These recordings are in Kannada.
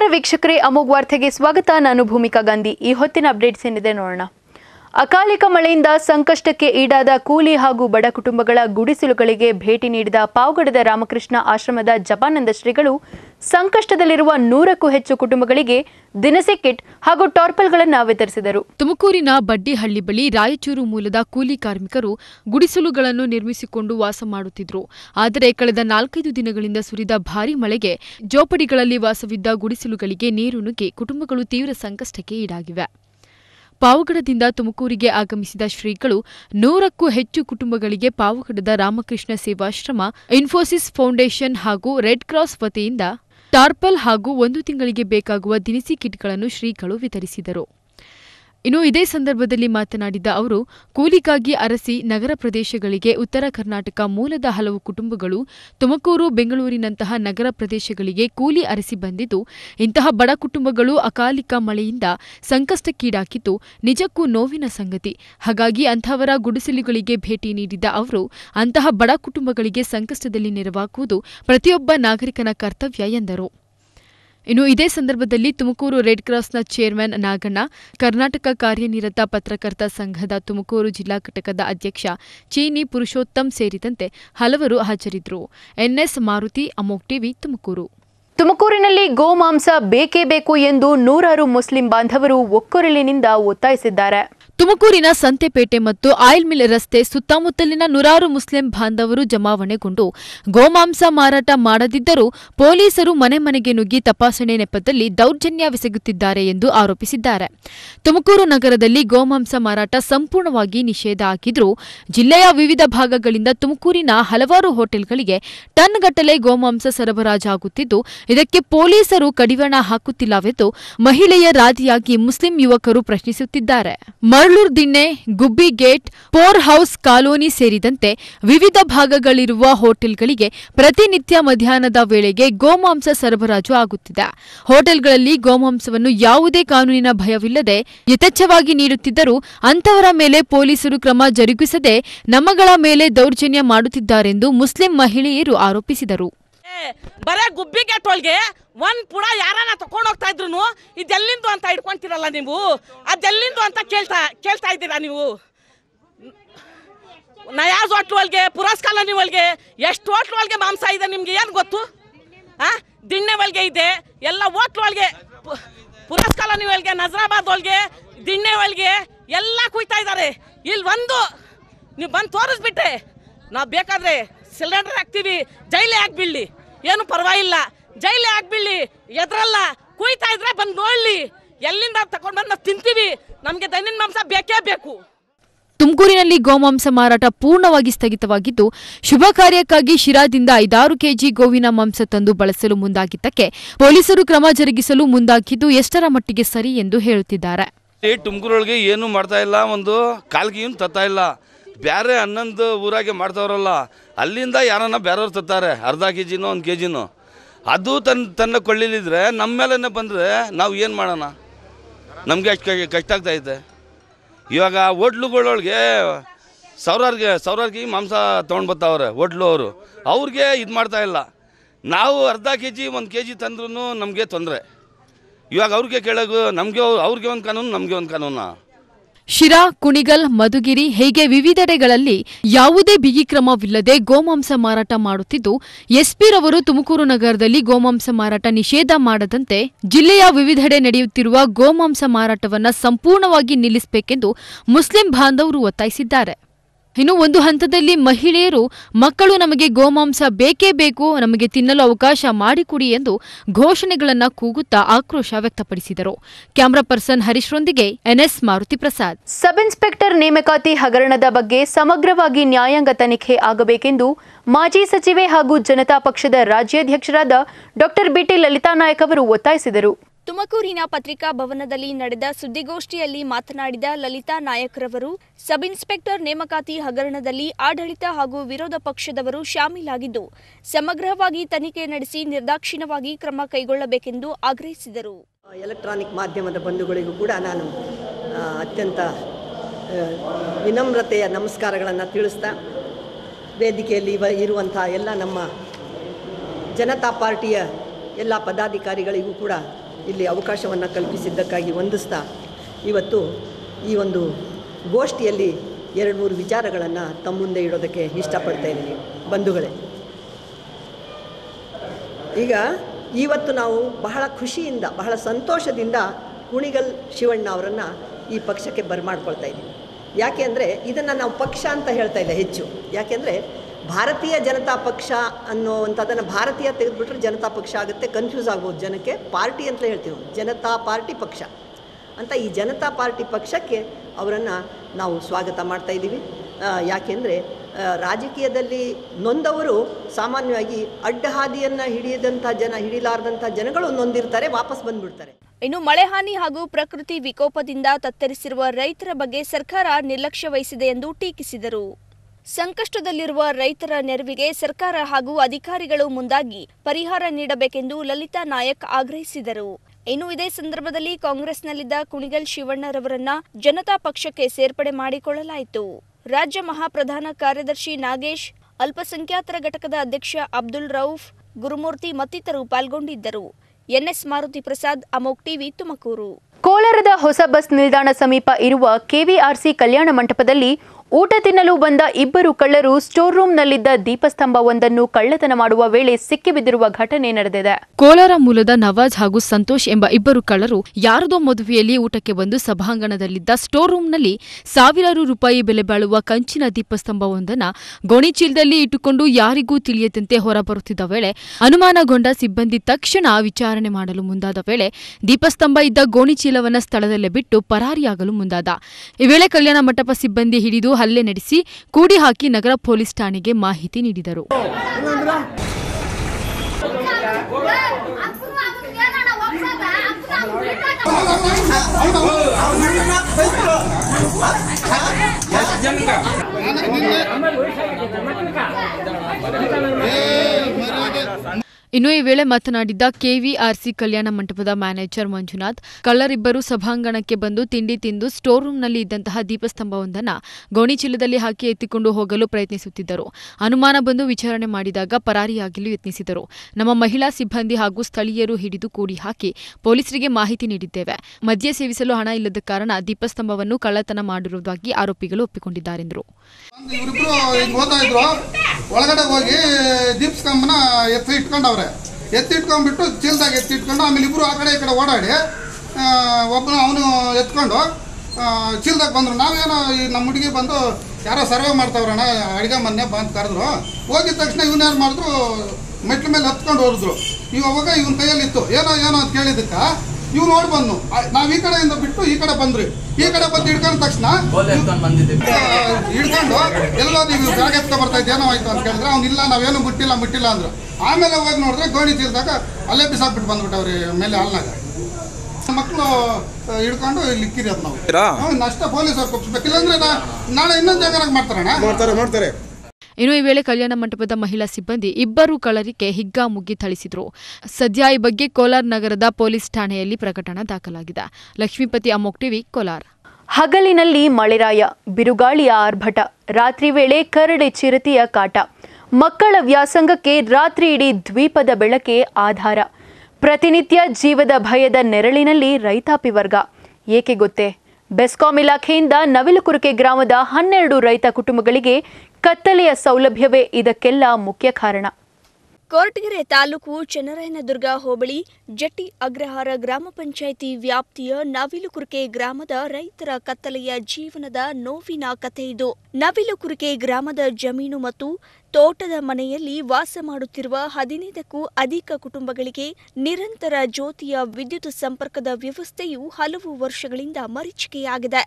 ವೀಕ್ಷಕರೇ ಅಮೋಘ್ ವಾರ್ತೆಗೆ ಸ್ವಾಗತ ನಾನು ಭೂಮಿಕಾ ಗಾಂಧಿ ಈ ಹೊತ್ತಿನ ಅಪ್ಡೇಟ್ಸ್ ಏನಿದೆ ನೋಡೋಣ ಅಕಾಲಿಕ ಮಳೆಯಿಂದ ಸಂಕಷ್ಟಕ್ಕೆ ಈಡಾದ ಕೂಲಿ ಹಾಗೂ ಬಡ ಕುಟುಂಬಗಳ ಗುಡಿಸಲುಗಳಿಗೆ ಭೇಟಿ ನೀಡಿದ ಪಾವಗಡದ ರಾಮಕೃಷ್ಣ ಆಶ್ರಮದ ಜಪಾನಂದ ಶ್ರೀಗಳು ಸಂಕಷ್ಟದಲ್ಲಿರುವ ನೂರಕ್ಕೂ ಹೆಚ್ಚು ಕುಟುಂಬಗಳಿಗೆ ದಿನಸಿ ಕಿಟ್ ಹಾಗೂ ಟಾರ್ಪಲ್ಗಳನ್ನು ವಿತರಿಸಿದರು ತುಮಕೂರಿನ ಬಡ್ಡಿಹಳ್ಳಿ ಬಳಿ ರಾಯಚೂರು ಮೂಲದ ಕೂಲಿ ಕಾರ್ಮಿಕರು ಗುಡಿಸಲುಗಳನ್ನು ನಿರ್ಮಿಸಿಕೊಂಡು ವಾಸ ಮಾಡುತ್ತಿದ್ರು ಆದರೆ ಕಳೆದ ನಾಲ್ಕೈದು ದಿನಗಳಿಂದ ಸುರಿದ ಭಾರೀ ಮಳೆಗೆ ಜೋಪಡಿಗಳಲ್ಲಿ ವಾಸವಿದ್ದ ಗುಡಿಸಲುಗಳಿಗೆ ನೀರು ನುಗ್ಗಿ ಕುಟುಂಬಗಳು ತೀವ್ರ ಸಂಕಷ್ಟಕ್ಕೆ ಈಡಾಗಿವೆ ಪಾವಗಡದಿಂದ ತುಮಕೂರಿಗೆ ಆಗಮಿಸಿದ ಶ್ರೀಗಳು ನೂರಕ್ಕೂ ಹೆಚ್ಚು ಕುಟುಂಬಗಳಿಗೆ ಪಾವಗಡದ ರಾಮಕೃಷ್ಣ ಸೇವಾಶ್ರಮ ಇನ್ಫೋಸಿಸ್ ಫೌಂಡೇಶನ್ ಹಾಗೂ ರೆಡ್ ಕ್ರಾಸ್ ವತಿಯಿಂದ ಟಾರ್ಪಲ್ ಹಾಗೂ ಒಂದು ತಿಂಗಳಿಗೆ ಬೇಕಾಗುವ ದಿನಸಿ ಕಿಟ್ಗಳನ್ನು ಶ್ರೀಗಳು ವಿತರಿಸಿದರು ಇನ್ನು ಇದೇ ಸಂದರ್ಭದಲ್ಲಿ ಮಾತನಾಡಿದ ಅವರು ಕೂಲಿಗಾಗಿ ಅರಸಿ ನಗರ ಪ್ರದೇಶಗಳಿಗೆ ಉತ್ತರ ಕರ್ನಾಟಕ ಮೂಲದ ಹಲವು ಕುಟುಂಬಗಳು ತುಮಕೂರು ಬೆಂಗಳೂರಿನಂತಹ ನಗರ ಪ್ರದೇಶಗಳಿಗೆ ಕೂಲಿ ಅರಸಿ ಬಂದಿದ್ದು ಇಂತಹ ಬಡ ಕುಟುಂಬಗಳು ಅಕಾಲಿಕ ಮಳೆಯಿಂದ ಸಂಕಷ್ಟಕ್ಕೀಡಾಕಿದ್ದು ನಿಜಕ್ಕೂ ನೋವಿನ ಸಂಗತಿ ಹಾಗಾಗಿ ಅಂತಹವರ ಗುಡಿಸಲುಗಳಿಗೆ ಭೇಟಿ ನೀಡಿದ ಅವರು ಅಂತಹ ಬಡ ಕುಟುಂಬಗಳಿಗೆ ಸಂಕಷ್ಟದಲ್ಲಿ ನೆರವಾಗುವುದು ಪ್ರತಿಯೊಬ್ಬ ನಾಗರಿಕನ ಕರ್ತವ್ಯ ಎಂದರು ಇನ್ನು ಇದೇ ಸಂದರ್ಭದಲ್ಲಿ ತುಮಕೂರು ರೆಡ್ ಕ್ರಾಸ್ನ ಚೇರ್ಮನ್ ನಾಗಣ್ಣ ಕರ್ನಾಟಕ ಕಾರ್ಯನಿರತ ಪತ್ರಕರ್ತ ಸಂಘದ ತುಮಕೂರು ಜಿಲ್ಲಾ ಘಟಕದ ಅಧ್ಯಕ್ಷ ಚೀನಿ ಪುರುಷೋತ್ತಮ್ ಸೇರಿದಂತೆ ಹಲವರು ಹಾಜರಿದ್ದರು ಎನ್ಎಸ್ ಮಾರುತಿ ಅಮೋಕ್ ಟಿವಿ ತುಮಕೂರು ತುಮಕೂರಿನಲ್ಲಿ ಗೋಮಾಂಸ ಬೇಕೇ ಬೇಕು ಎಂದು ನೂರಾರು ಮುಸ್ಲಿಂ ಬಾಂಧವರು ಒಕ್ಕೊರಲಿನಿಂದ ಒತ್ತಾಯಿಸಿದ್ದಾರೆ ತುಮಕೂರಿನ ಸಂತೆಪೇಟೆ ಮತ್ತು ಆಯಿಲ್ ಮಿಲ್ ರಸ್ತೆ ಸುತ್ತಮುತ್ತಲಿನ ನೂರಾರು ಮುಸ್ಲಿಂ ಬಾಂಧವರು ಜಮಾವಣೆಗೊಂಡು ಗೋಮಾಂಸ ಮಾರಾಟ ಮಾಡದಿದ್ದರೂ ಪೊಲೀಸರು ಮನೆ ಮನೆಗೆ ನುಗ್ಗಿ ತಪಾಸಣೆ ನೆಪದಲ್ಲಿ ದೌರ್ಜನ್ಯವೆಸಗುತ್ತಿದ್ದಾರೆ ಎಂದು ಆರೋಪಿಸಿದ್ದಾರೆ ತುಮಕೂರು ನಗರದಲ್ಲಿ ಗೋಮಾಂಸ ಮಾರಾಟ ಸಂಪೂರ್ಣವಾಗಿ ನಿಷೇಧ ಆಗಿದ್ರೂ ಜಿಲ್ಲೆಯ ವಿವಿಧ ಭಾಗಗಳಿಂದ ತುಮಕೂರಿನ ಹಲವಾರು ಹೋಟೆಲ್ಗಳಿಗೆ ಟನ್ಗಟ್ಟಲೆ ಗೋಮಾಂಸ ಸರಬರಾಜಾಗುತ್ತಿದ್ದು ಇದಕ್ಕೆ ಪೊಲೀಸರು ಕಡಿವಾಣ ಹಾಕುತ್ತಿಲ್ಲವೆಂದು ಮಹಿಳೆಯ ರಾದಿಯಾಗಿ ಮುಸ್ಲಿಂ ಯುವಕರು ಪ್ರಶ್ನಿಸುತ್ತಿದ್ದಾರೆ Maraluru Dinne Gubbi gate poor house colony ಸೇರಿದಂತೆ ವಿವಿಧ ಭಾಗಗಳಿರುವ ಹೋಟೆಲ್ಗಳಿಗೆ ಪ್ರತಿನಿತ್ಯ ಮಧ್ಯಾಹ್ನದ ವೇಳೆಗೆ ಗೋಮಾಂಸ ಸರಬರಾಜು ಆಗುತ್ತಿದೆ ಹೋಟೆಲ್ಗಳಲ್ಲಿ ಗೋಮಾಂಸವನ್ನು ಯಾವುದೇ ಕಾನೂನಿನ ಭಯವಿಲ್ಲದೆ ಯಥೇಚ್ಛವಾಗಿ ನೀಡುತ್ತಿದ್ದರೂ ಅಂತವರ ಮೇಲೆ ಪೊಲೀಸರು ಕ್ರಮ ಜರುಗಿಸದೆ ನಮ್ಮಗಳ ಮೇಲೆ ದೌರ್ಜನ್ಯ ಮಾಡುತ್ತಿದ್ದಾರೆಂದು ಮುಸ್ಲಿಂ ಮಹಿಳೆಯರು ಆರೋಪಿಸಿದರು ಏ, ಬರೇ ಗುಬ್ಬಿಗೆ ಟೋಲ್ಗೆ ಒಂದ್ ಪುಡ ಯಾರನ್ನ ತಕೊಂಡ್ ಹೋಗ್ತಾ ಇದ್ರು ಇದೆಲ್ಲಿಂದು ಅಂತ ಹಿಡ್ಕೊಂತೀರಲ್ಲ ನೀವು ಅದೆಲ್ಲಿಂದು ಅಂತ ಕೇಳ್ತಾ ಕೇಳ್ತಾ ಇದ್ದೀರಾ ನೀವು ನಯಾಜ್ ಹೋಟ್ಲ್ ಒಳಗೆ ಪುರಸ್ ಕಾಲೋನಿ ಒಳಗೆ ಎಷ್ಟು ಹೋಟ್ಲ್ ಒಳಗೆ ಮಾಂಸ ಇದೆ ನಿಮ್ಗೆ ಏನು ಗೊತ್ತು ಆ ದಿಣ್ಣೆ ಒಳಗೆ ಇದೆ ಎಲ್ಲ ಹೋಟ್ಲ್ ಒಳಗೆ ಪು- ಪುರಸ್ ಕಾಲೋನಿ ಒಳಗೆ ನಜರಾಬಾದ್ ಒಳಗೆ ದಿಣ್ಣೆ ಒಳಗೆ ಎಲ್ಲ ಕುಯ್ತಾ ಇದ್ದಾರೆ ಇಲ್ಲಿ ಒಂದು ನೀವು ಬಂದು ತೋರಿಸ್ಬಿಟ್ರೆ ನಾವು ಬೇಕಾದ್ರೆ ಸಿಲಿಂಡರ್ ಹಾಕ್ತೀವಿ ಜೈಲೇ ಹಾಕ್ಬಿಡ್ಲಿ ಏನು ಪರವಾಗಿಲ್ಲ ಜೈಲೇ ಹಾಕ್ಬಿಡ್ಲಿ ಎದ್ರಲ್ಲ ಕುಯ್ತಾ ಇದ್ರೆ ಬಂದು ನೋಡ್ಲಿ ಎಲ್ಲಿಂದ ತಗೊಂಡು ಬಂದು ನಾವು ತಿಂತೀವಿ ನಮಗೆ ದೈನಿನ ಮಾಂಸ ಬೇಕೇ ಬೇಕು ತುಮಕೂರಿನಲ್ಲಿ ಗೋಮಾಂಸ ಮಾರಾಟ ಪೂರ್ಣವಾಗಿ ಸ್ಥಗಿತವಾಗಿದ್ದು ಶುಭ ಕಾರ್ಯಕ್ಕಾಗಿ ಶಿರಾದಿಂದ ಐದಾರು ಕೆಜಿ ಗೋವಿನ ಮಾಂಸ ತಂದು ಬಳಸಲು ಮುಂದಾಗಿದ್ದಕ್ಕೆ ಪೊಲೀಸರು ಕ್ರಮ ಜರುಗಿಸಲು ಮುಂದಾಗಿದ್ದು ಎಷ್ಟರ ಮಟ್ಟಿಗೆ ಸರಿ ಎಂದು ಹೇಳುತ್ತಿದ್ದಾರೆ ಈ ತುಮಕೂರೊಳಗೆ ಏನು ಮಾಡ್ತಾ ಇಲ್ಲ ಒಂದು ಕಾಲ್ಗಿயும் ತತ್ತಾ ಇಲ್ಲ ಬೇರೆ ಹನ್ನೊಂದು ಊರಾಗೆ ಮಾಡ್ತಾವ್ರಲ್ಲ ಅಲ್ಲಿಂದ ಯಾರನ್ನ ಬೇರೆಯವ್ರು ತತ್ತಾರೆ ಅರ್ಧ ಕೆ ಜಿನೋ ಒಂದು ಕೆ ಜಿನೋ ಅದು ತನ್ನ ತನ್ನ ಕೊಳ್ಳಿಲಿದ್ರೆ ನಮ್ಮ ಮೇಲೇ ಬಂದರೆ ನಾವು ಏನು ಮಾಡೋಣ ನಮಗೆ ಅಷ್ಟು ಕಷ್ಟ ಆಗ್ತಾ ಐತೆ ಇವಾಗ ಹೋಟ್ಲುಗಳೊಳಗೆ ಸಾವಿರಾರ್ಗೆ ಸಾವಿರಾರ್ಗೆ ಮಾಂಸ ತೊಗೊಂಡು ಬರ್ತಾವ್ರೆ ಹೋಟ್ಲು ಅವರು ಅವ್ರಿಗೆ ಇದು ಮಾಡ್ತಾ ಇಲ್ಲ ನಾವು ಅರ್ಧ ಕೆ ಜಿ ಒಂದು ಕೆ ಜಿ ತಂದ್ರೂ ನಮಗೆ ತೊಂದರೆ ಇವಾಗ ಅವ್ರಿಗೆ ಕೇಳೋದು ನಮಗೆ ಅವ್ರಿಗೆ ಒಂದು ಕಾನೂನು ನಮಗೆ ಒಂದು ಕಾನೂನಾ ಶಿರಾ ಕುಣಿಗಲ್ ಮಧುಗಿರಿ ಹೀಗೆ ವಿವಿಧೆಡೆಗಳಲ್ಲಿ ಯಾವುದೇ ಬಿಗಿ ಕ್ರಮವಿಲ್ಲದೆ ಗೋಮಾಂಸ ಮಾರಾಟ ಮಾಡುತ್ತಿದ್ದು ಎಸ್ಪಿರವರು ತುಮಕೂರು ನಗರದಲ್ಲಿ ಗೋಮಾಂಸ ಮಾರಾಟ ನಿಷೇಧ ಮಾಡದಂತೆ ಜಿಲ್ಲೆಯ ವಿವಿಧೆಡೆ ನಡೆಯುತ್ತಿರುವ ಗೋಮಾಂಸ ಮಾರಾಟವನ್ನ ಸಂಪೂರ್ಣವಾಗಿ ನಿಲ್ಲಿಸಬೇಕೆಂದು ಮುಸ್ಲಿಂ ಬಾಂಧವರು ಒತ್ತಾಯಿಸಿದ್ದಾರೆ ಇನ್ನು ಒಂದು ಹಂತದಲ್ಲಿ ಮಹಿಳೆಯರು ಮಕ್ಕಳು ನಮಗೆ ಗೋಮಾಂಸ ಬೇಕೇ ಬೇಕು ನಮಗೆ ತಿನ್ನಲು ಅವಕಾಶ ಮಾಡಿಕೊಡಿ ಎಂದು ಘೋಷಣೆಗಳನ್ನ ಕೂಗುತ್ತಾ ಆಕ್ರೋಶ ವ್ಯಕ್ತಪಡಿಸಿದರು ಕ್ಯಾಮರಾ ಪರ್ಸನ್ ಹರೀಶ್ರೊಂದಿಗೆ NS Maruti Prasad sub inspector ನೇಮಕಾತಿ ಹಗರಣದ ಬಗ್ಗೆ ಸಮಗ್ರವಾಗಿ ನ್ಯಾಯಾಂಗ ತನಿಖೆ ಆಗಬೇಕೆಂದು ಮಾಜಿ ಸಚಿವೆ ಹಾಗೂ ಜನತಾ ಪಕ್ಷದ ರಾಜ್ಯಾಧ್ಯಕ್ಷರಾದ ಡಾಕ್ಟರ್ ಬಿಟಿ ಲಲಿತಾ ನಾಯಕ್ ಅವರು ಒತ್ತಾಯಿಸಿದರು ತುಮಕೂರಿನ ಪತ್ರಿಕಾ ಭವನದಲ್ಲಿ ನಡೆದ ಸುದ್ದಿಗೋಷ್ಠಿಯಲ್ಲಿ ಮಾತನಾಡಿದ ಲಲಿತಾ ನಾಯಕ್ರವರು ಸಬ್ ಇನ್ಸ್ಪೆಕ್ಟರ್ ನೇಮಕಾತಿ ಹಗರಣದಲ್ಲಿ ಆಡಳಿತ ಹಾಗೂ ವಿರೋಧ ಪಕ್ಷದವರು ಶಾಮೀಲಾಗಿದ್ದು ಸಮಗ್ರವಾಗಿ ತನಿಖೆ ನಡೆಸಿ ನಿರ್ದಾಕ್ಷಿಣ್ಯವಾಗಿ ಕ್ರಮ ಕೈಗೊಳ್ಳಬೇಕೆಂದು ಆಗ್ರಹಿಸಿದರು ಎಲೆಕ್ಟ್ರಾನಿಕ್ ಮಾಧ್ಯಮದ ಬಂಧುಗಳಿಗೂ ಕೂಡ ನಾನು ಆ, ಅತ್ಯಂತ ಆ, ವಿನಮ್ರತೆಯ ನಮಸ್ಕಾರಗಳನ್ನು ತಿಳಿಸ್ತಾ ವೇದಿಕೆಯಲ್ಲಿ ಇವ ಇರುವಂಥ ಎಲ್ಲ ನಮ್ಮ ಜನತಾ ಪಾರ್ಟಿಯ ಎಲ್ಲ ಪದಾಧಿಕಾರಿಗಳಿಗೂ ಕೂಡ ಇಲ್ಲಿ ಅವಕಾಶವನ್ನು ಕಲ್ಪಿಸಿದ್ದಕ್ಕಾಗಿ ವಂದಿಸ್ತಾ ಇವತ್ತು ಈ ಒಂದು ಗೋಷ್ಠಿಯಲ್ಲಿ ಎರಡು ಮೂರು ವಿಚಾರಗಳನ್ನು ತಮ್ಮ ಮುಂದೆ ಇಡೋದಕ್ಕೆ ಇಷ್ಟಪಡ್ತಾ ಇದ್ದೀನಿ ಬಂಧುಗಳೇ ಈಗ ಇವತ್ತು ನಾವು ಬಹಳ ಖುಷಿಯಿಂದ ಬಹಳ ಸಂತೋಷದಿಂದ ಕುಣಿಗಲ್ ಶಿವಣ್ಣ ಅವರನ್ನು ಈ ಪಕ್ಷಕ್ಕೆ ಬರಮಾಡ್ಕೊಳ್ತಾ ಇದ್ದೀವಿ ಯಾಕೆ ಅಂದರೆ ಇದನ್ನು ನಾವು ಪಕ್ಷ ಅಂತ ಹೇಳ್ತಾ ಇಲ್ಲ ಹೆಚ್ಚು ಯಾಕೆಂದರೆ ಭಾರತೀಯ ಜನತಾ ಪಕ್ಷ ಅನ್ನೋವಂಥದ್ದನ್ನು ಭಾರತೀಯ ತೆಗೆದುಬಿಟ್ರೆ ಜನತಾ ಪಕ್ಷ ಆಗುತ್ತೆ ಕನ್ಫ್ಯೂಸ್ ಆಗ್ಬೋದು ಜನಕ್ಕೆ ಪಾರ್ಟಿ ಅಂತ ಹೇಳ್ತೀವಿ ನಾವು. ಜನತಾ ಪಾರ್ಟಿ ಪಕ್ಷ ಅಂತ ಈ ಜನತಾ ಪಾರ್ಟಿ ಪಕ್ಷಕ್ಕೆ ಅವರನ್ನು ನಾವು ಸ್ವಾಗತ ಮಾಡ್ತಾ ಇದ್ದೀವಿ ಯಾಕೆಂದರೆ ರಾಜಕೀಯದಲ್ಲಿ ನೊಂದವರು ಸಾಮಾನ್ಯವಾಗಿ ಅಡ್ಡಹಾದಿಯನ್ನು ಹಿಡಿಯದಂಥ ಜನ ಹಿಡಿಲಾರ್ದಂಥ ಜನಗಳು ನೊಂದಿರ್ತಾರೆ ವಾಪಸ್ ಬಂದ್ಬಿಡ್ತಾರೆ ಇನ್ನು ಮಳೆ ಹಾನಿ ಹಾಗೂ ಪ್ರಕೃತಿ ವಿಕೋಪದಿಂದ ತತ್ತರಿಸಿರುವ ರೈತರ ಬಗ್ಗೆ ಸರ್ಕಾರ ನಿರ್ಲಕ್ಷ್ಯ ವಹಿಸಿದೆ ಎಂದು ಟೀಕಿಸಿದರು ಸಂಕಷ್ಟದಲ್ಲಿರುವ ರೈತರ ನೆರವಿಗೆ ಸರ್ಕಾರ ಹಾಗೂ ಅಧಿಕಾರಿಗಳು ಮುಂದಾಗಿ ಪರಿಹಾರ ನೀಡಬೇಕೆಂದು ಲಲಿತಾ ನಾಯಕ್ ಆಗ್ರಹಿಸಿದರು ಇನ್ನು ಇದೇ ಸಂದರ್ಭದಲ್ಲಿ ಕಾಂಗ್ರೆಸ್ನಲ್ಲಿದ್ದ ಕುಣಿಗಲ್ ಶಿವಣ್ಣರವರನ್ನ ಜನತಾ ಪಕ್ಷಕ್ಕೆ ಸೇರ್ಪಡೆ ಮಾಡಿಕೊಳ್ಳಲಾಯಿತು ರಾಜ್ಯ ಮಹಾಪ್ರಧಾನ ಕಾರ್ಯದರ್ಶಿ ನಾಗೇಶ್ ಅಲ್ಪಸಂಖ್ಯಾತರ ಘಟಕದ ಅಧ್ಯಕ್ಷ ಅಬ್ದುಲ್ ರೌಫ್ ಗುರುಮೂರ್ತಿ ಮತ್ತಿತರರು ಪಾಲ್ಗೊಂಡಿದ್ದರು ಎನ್ಎಸ್ ಮಾರುತಿ ಪ್ರಸಾದ್ ಅಮೋಕ್ ಟಿವಿ ತುಮಕೂರು ಕೋಲಾರದ ಹೊಸ ಬಸ್ ನಿಲ್ದಾಣ ಸಮೀಪ ಇರುವ ಕೆವಿಆರ್ಸಿ ಕಲ್ಯಾಣ ಮಂಟಪದಲ್ಲಿ ಊಟ ತಿನ್ನಲು ಬಂದ ಇಬ್ಬರು ಕಳ್ಳರು ಸ್ಟೋರ್ ರೂಮ್ನಲ್ಲಿದ್ದ ದೀಪಸ್ತಂಭವೊಂದನ್ನು ಕಳ್ಳತನ ಮಾಡುವ ವೇಳೆ ಸಿಕ್ಕಿಬಿದ್ದಿರುವ ಘಟನೆ ನಡೆದಿದೆ ಕೋಲಾರ ಮೂಲದ ನವಾಜ್ ಹಾಗೂ ಸಂತೋಷ್ ಎಂಬ ಇಬ್ಬರು ಕಳ್ಳರು ಯಾರದೋ ಮದುವೆಯಲ್ಲಿ ಊಟಕ್ಕೆ ಬಂದು ಸಭಾಂಗಣದಲ್ಲಿದ್ದ ಸ್ಟೋರ್ ರೂಮ್ನಲ್ಲಿ ಸಾವಿರಾರು ರೂಪಾಯಿ ಬೆಲೆ ಬಾಳುವ ಕಂಚಿನ ದೀಪಸ್ತಂಭವೊಂದನ್ನ ಗೋಣಿಚೀಲದಲ್ಲಿ ಇಟ್ಟುಕೊಂಡು ಯಾರಿಗೂ ತಿಳಿಯದಂತೆ ಹೊರಬರುತ್ತಿದ್ದ ವೇಳೆ ಅನುಮಾನಗೊಂಡ ಸಿಬ್ಬಂದಿ ತಕ್ಷಣ ವಿಚಾರಣೆ ಮಾಡಲು ಮುಂದಾದ ವೇಳೆ ದೀಪಸ್ತಂಭ ಇದ್ದ ಗೋಣಿಚೀಲವನ್ನ ಸ್ಥಳದಲ್ಲೇ ಬಿಟ್ಟು ಪರಾರಿಯಾಗಲು ಮುಂದಾದ ಈ ವೇಳೆ ಕಲ್ಯಾಣ ಮಂಟಪ ಸಿಬ್ಬಂದಿ ಹಿಡಿದು ಹಲ್ಲೆ ನಡೆಸಿ ಕೂಡಿ ಹಾಕಿ ನಗರ ಪೊಲೀಸ್ ಠಾಣೆಗೆ ಮಾಹಿತಿ ನೀಡಿದರು ಇನ್ನು ಈ ವೇಳೆ ಮಾತನಾಡಿದ್ದ ಕೆವಿಆರ್ಸಿ ಕಲ್ಯಾಣ ಮಂಟಪದ ಮ್ಯಾನೇಜರ್ ಮಂಜುನಾಥ್ ಕಳ್ಳರಿಬ್ಬರು ಸಭಾಂಗಣಕ್ಕೆ ಬಂದು ತಿಂಡಿ ತಿಂದು ಸ್ಟೋರ್ ರೂಮ್ನಲ್ಲಿ ಇದ್ದಂತಹ ದೀಪಸ್ತಂಭವೊಂದನ್ನು ಗೋಣಿಚೀಲದಲ್ಲಿ ಹಾಕಿ ಎತ್ತಿಕೊಂಡು ಹೋಗಲು ಪ್ರಯತ್ನಿಸುತ್ತಿದ್ದರು ಅನುಮಾನ ಬಂದು ವಿಚಾರಣೆ ಮಾಡಿದಾಗ ಪರಾರಿಯಾಗಲು ಯತ್ನಿಸಿದರು ನಮ್ಮ ಮಹಿಳಾ ಸಿಬ್ಬಂದಿ ಹಾಗೂ ಸ್ಥಳೀಯರು ಹಿಡಿದು ಕೂಡಿ ಹಾಕಿ ಪೊಲೀಸರಿಗೆ ಮಾಹಿತಿ ನೀಡಿದ್ದೇವೆ ಮದ್ಯ ಸೇವಿಸಲು ಹಣ ಇಲ್ಲದ ಕಾರಣ ದೀಪಸ್ತಂಭವನ್ನು ಕಳ್ಳತನ ಮಾಡಿರುವುದಾಗಿ ಆರೋಪಿಗಳು ಒಪ್ಪಿಕೊಂಡಿದ್ದಾರೆಂದರು ಒಂದು ಇವರಿಬ್ರು ಈಗ ಓದ್ತಾ ಇದ್ರು ಒಳಗಡೆ ಹೋಗಿ ದೀಪ್ ಸ್ಕಂಬನ ಎತ್ತಿ ಇಟ್ಕೊಂಡವ್ರೆ ಎತ್ತಿ ಇಟ್ಕೊಂಡ್ಬಿಟ್ಟು ಚೀಲದಾಗ ಎತ್ತಿ ಇಟ್ಕೊಂಡು ಆಮೇಲೆ ಇಬ್ರು ಆ ಕಡೆ ಈ ಕಡೆ ಓಡಾಡಿ ಒಬ್ಬನು ಅವನು ಎತ್ಕೊಂಡು ಚೀಲದಾಗ ಬಂದ್ರು ನಾವೇನೋ ಈ ನಮ್ಮ ಹುಡುಗಿ ಬಂದು ಯಾರೋ ಸರ್ವೆ ಮಾಡ್ತಾವ್ರಣ್ಣ ಅಡಿಗೆ ಮನೆ ಬಂದು ಕರೆದ್ರು ಹೋಗಿದ ತಕ್ಷಣ ಇವನು ಏನು ಮಾಡಿದ್ರು ಮೆಟ್ಲ ಮೇಲೆ ಹತ್ಕೊಂಡು ಹೋದ್ರು ಇವ್ ಅವಾಗ ಇವನ್ ಕೈಯಲ್ಲಿ ಇತ್ತು ಏನೋ ಏನೋ ಅಂತ ಕೇಳಿದಕ್ಕ ಇವ್ ನೋಡಿ ಬಂದು ನಾವ್ ಈ ಕಡೆಯಿಂದ ಬಿಟ್ಟು ಈ ಕಡೆ ಬಂದ್ರಿ ಈ ಕಡೆ ಬಂದು ಹಿಡ್ಕೊಂಡ ತಕ್ಷಣ ಆ, ಹಿಡ್ಕೊಂಡು ಎಲ್ಲೋ ನೀವು ಕೆಳಗೆ ಎತ್ಕೊಂಡ್ ಬರ್ತಾ ಇದ್ದು ಏನೋ ಆಯ್ತು ಅಂತ ಕೇಳಿದ್ರೆ ಅವ್ನು ಇಲ್ಲ ನಾವೇನು ಮುಟ್ಟಿಲ್ಲ ಮುಟ್ಟಿಲ್ಲ ಅಂದ್ರು ಆಮೇಲೆ ಹೋಗಿ ನೋಡಿದ್ರೆ ಗೋಣಿ ಚೀಲ್ದಾಗ ಅಲ್ಲೇ ಬಿಸಾಕ್ಬಿಟ್ಟು ಬಂದ್ಬಿಟ್ಟವ್ರಿ ಮೇಲೆ ಹಾಲ್ನಾಗ ಮಕ್ಕಳು ಹಿಡ್ಕೊಂಡು ಇಲ್ಲಿ ಇಕ್ಕಿರೋದು ನಾವು ಹ್ಞೂ ಅಷ್ಟೇ ಪೊಲೀಸರು ಕೊಪ್ಸ್ಬೇಕು ಇಲ್ಲಾಂದ್ರೆ ನಾ- ನಾಳೆ ಇನ್ನೊಂದು ಜಾಗನಾಗ ಮಾಡ್ತಾರಣ್ಣ ಮಾಡ್ತಾರೆ ಮಾಡ್ತಾರೆ ಇನ್ನು ಈ ವೇಳೆ ಕಲ್ಯಾಣ ಮಂಟಪದ ಮಹಿಳಾ ಸಿಬ್ಬಂದಿ ಇಬ್ಬರು ಕಳ್ಳರಿಗೆ ಹಿಗ್ಗಾಮುಗ್ಗಿ ಥಳಿಸಿದ್ರು ಸದ್ಯ ಈ ಬಗ್ಗೆ ಕೋಲಾರ ನಗರದ ಪೊಲೀಸ್ ಠಾಣೆಯಲ್ಲಿ ಪ್ರಕರಣ ದಾಖಲಾಗಿದೆ ಲಕ್ಷ್ಮೀಪತಿ ಅಮೋಕ್ ಟಿವಿ ಕೋಲಾರ ಹಗಲಿನಲ್ಲಿ ಮಳೆರಾಯ ಬಿರುಗಾಳಿಯ ಆರ್ಭಟ ರಾತ್ರಿ ವೇಳೆ ಕರಡೆ ಚಿರತೆಯ ಕಾಟ ಮಕ್ಕಳ ವ್ಯಾಸಂಗಕ್ಕೆ ರಾತ್ರಿ ಇಡೀ ದ್ವೀಪದ ಬೆಳಕೆ ಆಧಾರ ಪ್ರತಿನಿತ್ಯ ಜೀವದ ಭಯದ ನೆರಳಿನಲ್ಲಿ ರೈತಾಪಿ ವರ್ಗ ಏಕೆ ಗೊತ್ತೇ ಬೆಸ್ಕಾಂ ಇಲಾಖೆಯಿಂದ ನವಿಲುಕುರುಕೆ ಗ್ರಾಮದ ಹನ್ನೆರಡು ರೈತ ಕುಟುಂಬಗಳಿಗೆ ಕತ್ತಲೆಯ ಸೌಲಭ್ಯವೇ ಇದಕ್ಕೆಲ್ಲ ಮುಖ್ಯ ಕಾರಣ ಕೊರಟಗೆರೆ ತಾಲೂಕು ಚನ್ನರಾಯನದುರ್ಗ ಹೋಬಳಿ ಜಟ್ಟಿ ಅಗ್ರಹಾರ ಗ್ರಾಮ ಪಂಚಾಯಿತಿ ವ್ಯಾಪ್ತಿಯ ನವಿಲುಕುರ್ಕೆ ಗ್ರಾಮದ ರೈತರ ಕತ್ತಲೆಯ ಜೀವನದ ನೋವಿನ ಕಥೆ ಇದು ನವಿಲುಕುರ್ಕೆ ಗ್ರಾಮದ ಜಮೀನು ಮತ್ತು ತೋಟದ ಮನೆಯಲ್ಲಿ ವಾಸ ಮಾಡುತ್ತಿರುವ ಹದಿನೈದಕ್ಕೂ ಅಧಿಕ ಕುಟುಂಬಗಳಿಗೆ ನಿರಂತರ ಜ್ಯೋತಿಯ ವಿದ್ಯುತ್ ಸಂಪರ್ಕದ ವ್ಯವಸ್ಥೆಯು ಹಲವು ವರ್ಷಗಳಿಂದ ಮರೀಚಿಕೆಯಾಗಿದೆ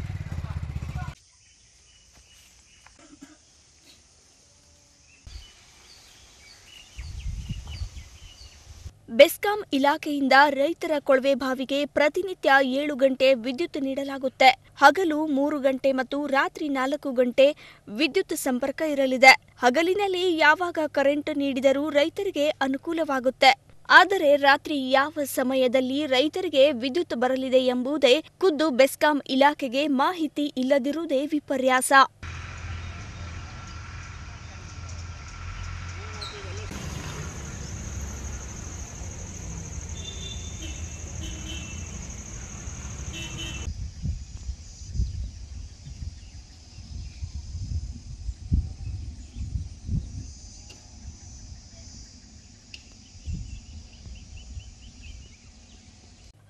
ಬೆಸ್ಕಾಂ ಇಲಾಖೆಯಿಂದ ರೈತರ ಕೊಳವೆ ಬಾವಿಗೆ ಪ್ರತಿನಿತ್ಯ ಏಳು ಗಂಟೆ ವಿದ್ಯುತ್ ನೀಡಲಾಗುತ್ತೆ ಹಗಲು ಮೂರು ಗಂಟೆ ಮತ್ತು ರಾತ್ರಿ ನಾಲ್ಕು ಗಂಟೆ ವಿದ್ಯುತ್ ಸಂಪರ್ಕ ಇರಲಿದೆ ಹಗಲಿನಲ್ಲಿ ಯಾವಾಗ ಕರೆಂಟ್ ನೀಡಿದರೂ ರೈತರಿಗೆ ಅನುಕೂಲವಾಗುತ್ತೆ ಆದರೆ ರಾತ್ರಿ ಯಾವ ಸಮಯದಲ್ಲಿ ರೈತರಿಗೆ ವಿದ್ಯುತ್ ಬರಲಿದೆ ಎಂಬುದೇ ಖುದ್ದು ಬೆಸ್ಕಾಂ ಇಲಾಖೆಗೆ ಮಾಹಿತಿ ಇಲ್ಲದಿರುವುದೇ ವಿಪರ್ಯಾಸ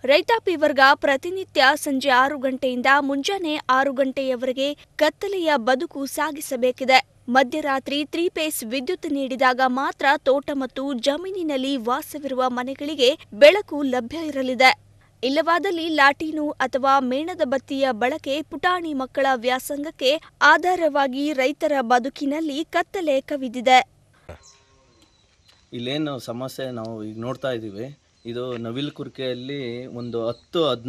ರೈತಾಪಿ ವರ್ಗ ಪ್ರತಿನಿತ್ಯ ಸಂಜೆ ಆರು ಗಂಟೆಯಿಂದ ಮುಂಜಾನೆ ಆರು ಗಂಟೆಯವರೆಗೆ ಕತ್ತಲೆಯ ಬದುಕು ಸಾಗಿಸಬೇಕಿದೆ ಮಧ್ಯರಾತ್ರಿ ತ್ರೀ ಪೇಸ್ ವಿದ್ಯುತ್ ನೀಡಿದಾಗ ಮಾತ್ರ ತೋಟ ಮತ್ತು ಜಮೀನಿನಲ್ಲಿ ವಾಸವಿರುವ ಮನೆಗಳಿಗೆ ಬೆಳಕು ಲಭ್ಯ ಇರಲಿದೆ ಇಲ್ಲವಾದಲ್ಲಿ ಲಾಟೀನು ಅಥವಾ ಮೇಣದ ಬತ್ತಿಯ ಬಳಕೆ ಪುಟಾಣಿ ಮಕ್ಕಳ ವ್ಯಾಸಂಗಕ್ಕೆ ಆಧಾರವಾಗಿ ರೈತರ ಬದುಕಿನಲ್ಲಿ ಕತ್ತಲೆ ಕವಿದಿದೆ ಇಲ್ಲೇನು ಸಮಸ್ಯೆ ನಾವು ಈಗ ನೋಡ್ತಾ ಇದ್ದೀವಿ ಇದು ನವಿಲ್ ಕುರ್ಕೆಯಲ್ಲಿ ಒಂದು ಹತ್ತು ಹದಿನ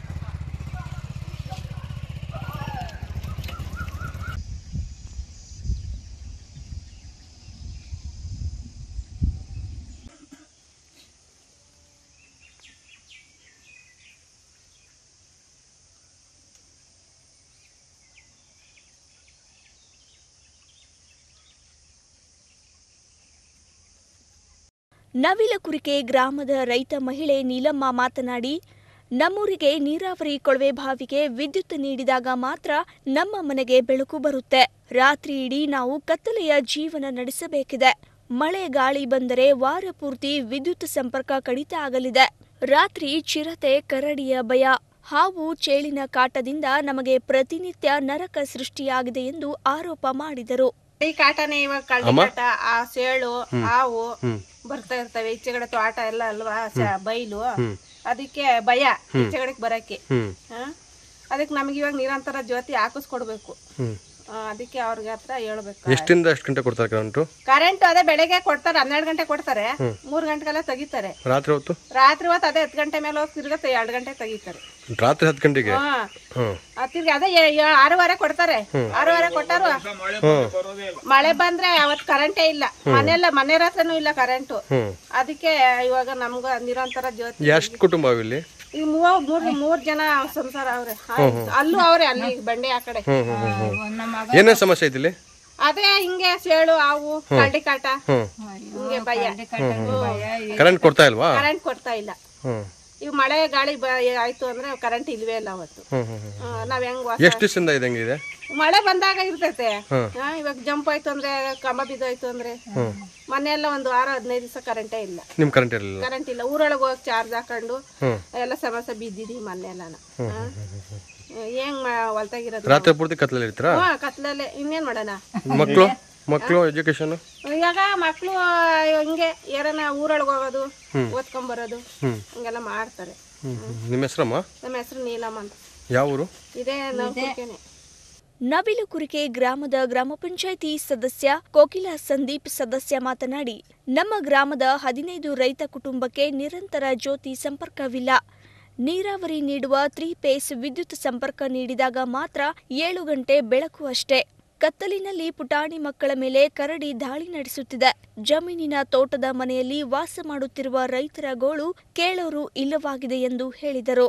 ನವಿಲಕುರಿಕೆ ಗ್ರಾಮದ ರೈತ ಮಹಿಳೆ ನೀಲಮ್ಮ ಮಾತನಾಡಿ ನಮ್ಮೂರಿಗೆ ನೀರಾವರಿ ಕೊಳವೆ ಬಾವಿಗೆ ವಿದ್ಯುತ್ ನೀಡಿದಾಗ ಮಾತ್ರ ನಮ್ಮ ಮನೆಗೆ ಬೆಳಕು ಬರುತ್ತೆ ರಾತ್ರಿ ಇಡೀ ನಾವು ಕತ್ತಲೆಯ ಜೀವನ ನಡೆಸಬೇಕಿದೆ ಮಳೆ ಗಾಳಿ ಬಂದರೆ ವಾರ ಪೂರ್ತಿ ವಿದ್ಯುತ್ ಸಂಪರ್ಕ ಕಡಿತ ಆಗಲಿದೆ ರಾತ್ರಿ ಚಿರತೆ ಕರಡಿಯ ಭಯ ಹಾವು ಚೇಳಿನ ಕಾಟದಿಂದ ನಮಗೆ ಪ್ರತಿನಿತ್ಯ ನರಕ ಸೃಷ್ಟಿಯಾಗಿದೆ ಎಂದು ಆರೋಪ ಮಾಡಿದರು ಈ ಕಾಟನೇ ಇವಾಗ ಕಳ್ಳಿ ಕಾಟ ಆ ಸೇಳು ಹಾವು ಬರ್ತಾ ಇರ್ತವೆ ಈಚೆಗಡೆ ತೋಟ ಎಲ್ಲ ಅಲ್ವಾ ಸ- ಬೈಲು ಅದಕ್ಕೆ ಭಯ ಈಚೆಗಡೆಗೆ ಬರಕ್ಕೆ ಹಾ? ಅದಕ್ಕೆ ನಮಗೆ ಇವಾಗ ನಿರಂತರ ಜ್ಯೋತಿ ಹಾಕಿಸ್ಕೊಡ್ಬೇಕು ಆ, ಅದಕ್ಕೆ ಅವ್ರಿಗೆ ಹತ್ರ ಹೇಳ್ಬೇಕು ಎಷ್ಟಿಂದ ಎಷ್ಟು ಗಂಟೆ ಕೊಡ್ತಾರೆ ಕರೆಂಟು ಕರೆಂಟ್ ಅದೇ ಬೆಳಗ್ಗೆ ಕೊಡ್ತಾರೆ ಹನ್ನೆರಡು ಗಂಟೆ ಕೊಡ್ತಾರೆ ಮೂರ್ ಗಂಟೆಗೆಲ್ಲ ತೆಗಿತಾರೆ ರಾತ್ರಿ ಹೊತ್ತು ರಾತ್ರಿ ಹೊತ್ತು ಅದೇ ಹತ್ತು ಗಂಟೆ ಮೇಲೆ ಹೋಗಿ ತಿರ್ಗತ್ತೆ ಎರಡು ಗಂಟೆ ತೆಗಿತಾರೆ ರಾತ್ರಿ ಹತ್ತು ಗಂಟೆಗೆ ಹಾ ಹ್ಮ್ ಆ, ತಿರ್ಗಿ ಅದೇ ಏ- ಏ- ಆರೂವರೆ ಕೊಡ್ತಾರೆ ಆರೂವರೆ ಕೊಟ್ಟಾರು ಮಳೆ ಬಂದ್ರೆ ಅವತ್ ಕರೆಂಟೇ ಇಲ್ಲ ಮನೆಲ್ಲ ಮನೆ ಹತ್ರನೂ ಇಲ್ಲ ಕರೆಂಟು ಹ್ಮ್ ಅದಕ್ಕೆ ಇವಾಗ ನಮ್ಗ ನಿರಂತರ ಜ್ಯೋತಿ ಎಷ್ಟು ಕುಟುಂಬ ಅವು ಇಲ್ಲಿ ಈ ಮೂವ ಮೂರ್ ಮೂರ್ ಜನ ಸಂಸಾರ ಅವ್ರೆ ಅಲ್ಲೂ ಅವ್ರೆ ಅಲ್ಲಿ ಬಂಡೆ ಆ ಕಡೆ ಏನೇನು ಸಮಸ್ಯೆ ಐತಿ ಇಲ್ಲಿ ಅದೇ ಹಿಂಗೆ ಸೇಳು ಹಾವು ಕಳ್ಳಿ ಕಾಟ ಹಿಂಗೆ ಭಯ ಕರೆಂಟ್ ಕೊಡ್ತಾ ಇಲ್ವಾ ಕರೆಂಟ್ ಕೊಡ್ತಾ ಇಲ್ಲ ಹ್ಮ್ ಇವ್ ಮಳೆ ಗಾಳಿ ಬ- ಆಯ್ತು ಅಂದ್ರೆ ಕರೆಂಟ್ ಇಲ್ವೇ ಇಲ್ಲ ಅವತ್ತು ಹ್ಮ್ ಹ್ಮ್ ಹ್ಮ್. ಆ, ನಾವ್ ಹೆಂಗ್ ವಾಸ ಎಷ್ಟು ದಿವಸದಿಂದ ಇದಂಗಿದೆ ಮಳೆ ಬಂದಾಗ ಇರ್ತೈತೆ ಹಾ, ಇವಾಗ ಜಂಪ್ ಆಯ್ತು ಅಂದ್ರೆ ಕಂಬ ಬಿದ್ದೋಯ್ತು ಅಂದ್ರೆ ಮನೆ ಎಲ್ಲ ಒಂದು ವಾರ ಹದಿನೈದು ದಿವಸ ಕರೆಂಟೇ ಇಲ್ಲ ನಿಮ್ ಕರೆಂಟ್ ಇರಲಿಲ್ಲ ಕರೆಂಟ್ ಇಲ್ಲ ಊರೊಳಗೆ ಹೋಗಿ ಚಾರ್ಜ್ ಹಾಕೊಂಡು ಎಲ್ಲ ಸಮಸ್ಯೆ ಬಿದ್ದಿದೀವಿ ಮೊನ್ನೆಲ್ಲನ ಹೆಂಗ್ ಹೊಲ್ತಾಗಿರೋದು ರಾತ್ರಿ ಪೂರ್ತಿ ಕತ್ಲಲ್ಲಿ ಇರ್ತೀರಾ ಹಾ ಕತ್ಲಲ್ಲೇ ಇನ್ನೇನ್ ಮಾಡೋಣ ಮಕ್ಕಳು ಮಕ್ಕಳು ಎಜುಕೇಶನ್ ಇವಾಗ ಮಕ್ಳು ಹಿಂಗೆ ಯಾರನ್ನ ಊರೊಳಗೆ ಹೋಗೋದು ಓದ್ಕೊಂಬರೋದು ಹಿಂಗೆಲ್ಲ ಮಾಡ್ತಾರೆ ನಿಮ್ಮ ಹೆಸರಮ್ಮ ನಮ್ಮ ಹೆಸರು ನೀಲಮ್ಮ ಅಂತ ಯಾವ ಊರು ಇದೇ ನೌಕರಿಕೆನೆ ನವಿಲುಕುರಿಕೆ ಗ್ರಾಮದ ಗ್ರಾಮ ಪಂಚಾಯಿತಿ ಸದಸ್ಯ ಕೋಕಿಲ ಸಂದೀಪ್ ಸದಸ್ಯ ಮಾತನಾಡಿ ನಮ್ಮ ಗ್ರಾಮದ ಹದಿನೈದು ರೈತ ಕುಟುಂಬಕ್ಕೆ ನಿರಂತರ ಜ್ಯೋತಿ ಸಂಪರ್ಕವಿಲ್ಲ ನೀರಾವರಿ ನೀಡುವ ತ್ರೀ ಪೇಸ್ ವಿದ್ಯುತ್ ಸಂಪರ್ಕ ನೀಡಿದಾಗ ಮಾತ್ರ ಏಳು ಗಂಟೆ ಬೆಳಕು ಅಷ್ಟೇ ಕತ್ತಲಿನಲ್ಲಿ ಪುಟಾಣಿ ಮಕ್ಕಳ ಮೇಲೆ ಕರಡಿ ದಾಳಿ ನಡೆಸುತ್ತಿದೆ ಜಮೀನಿನ ತೋಟದ ಮನೆಯಲ್ಲಿ ವಾಸ ಮಾಡುತ್ತಿರುವ ರೈತರ ಗೋಳು ಕೇಳೋರು ಇಲ್ಲವಾಗಿದೆ ಎಂದು ಹೇಳಿದರು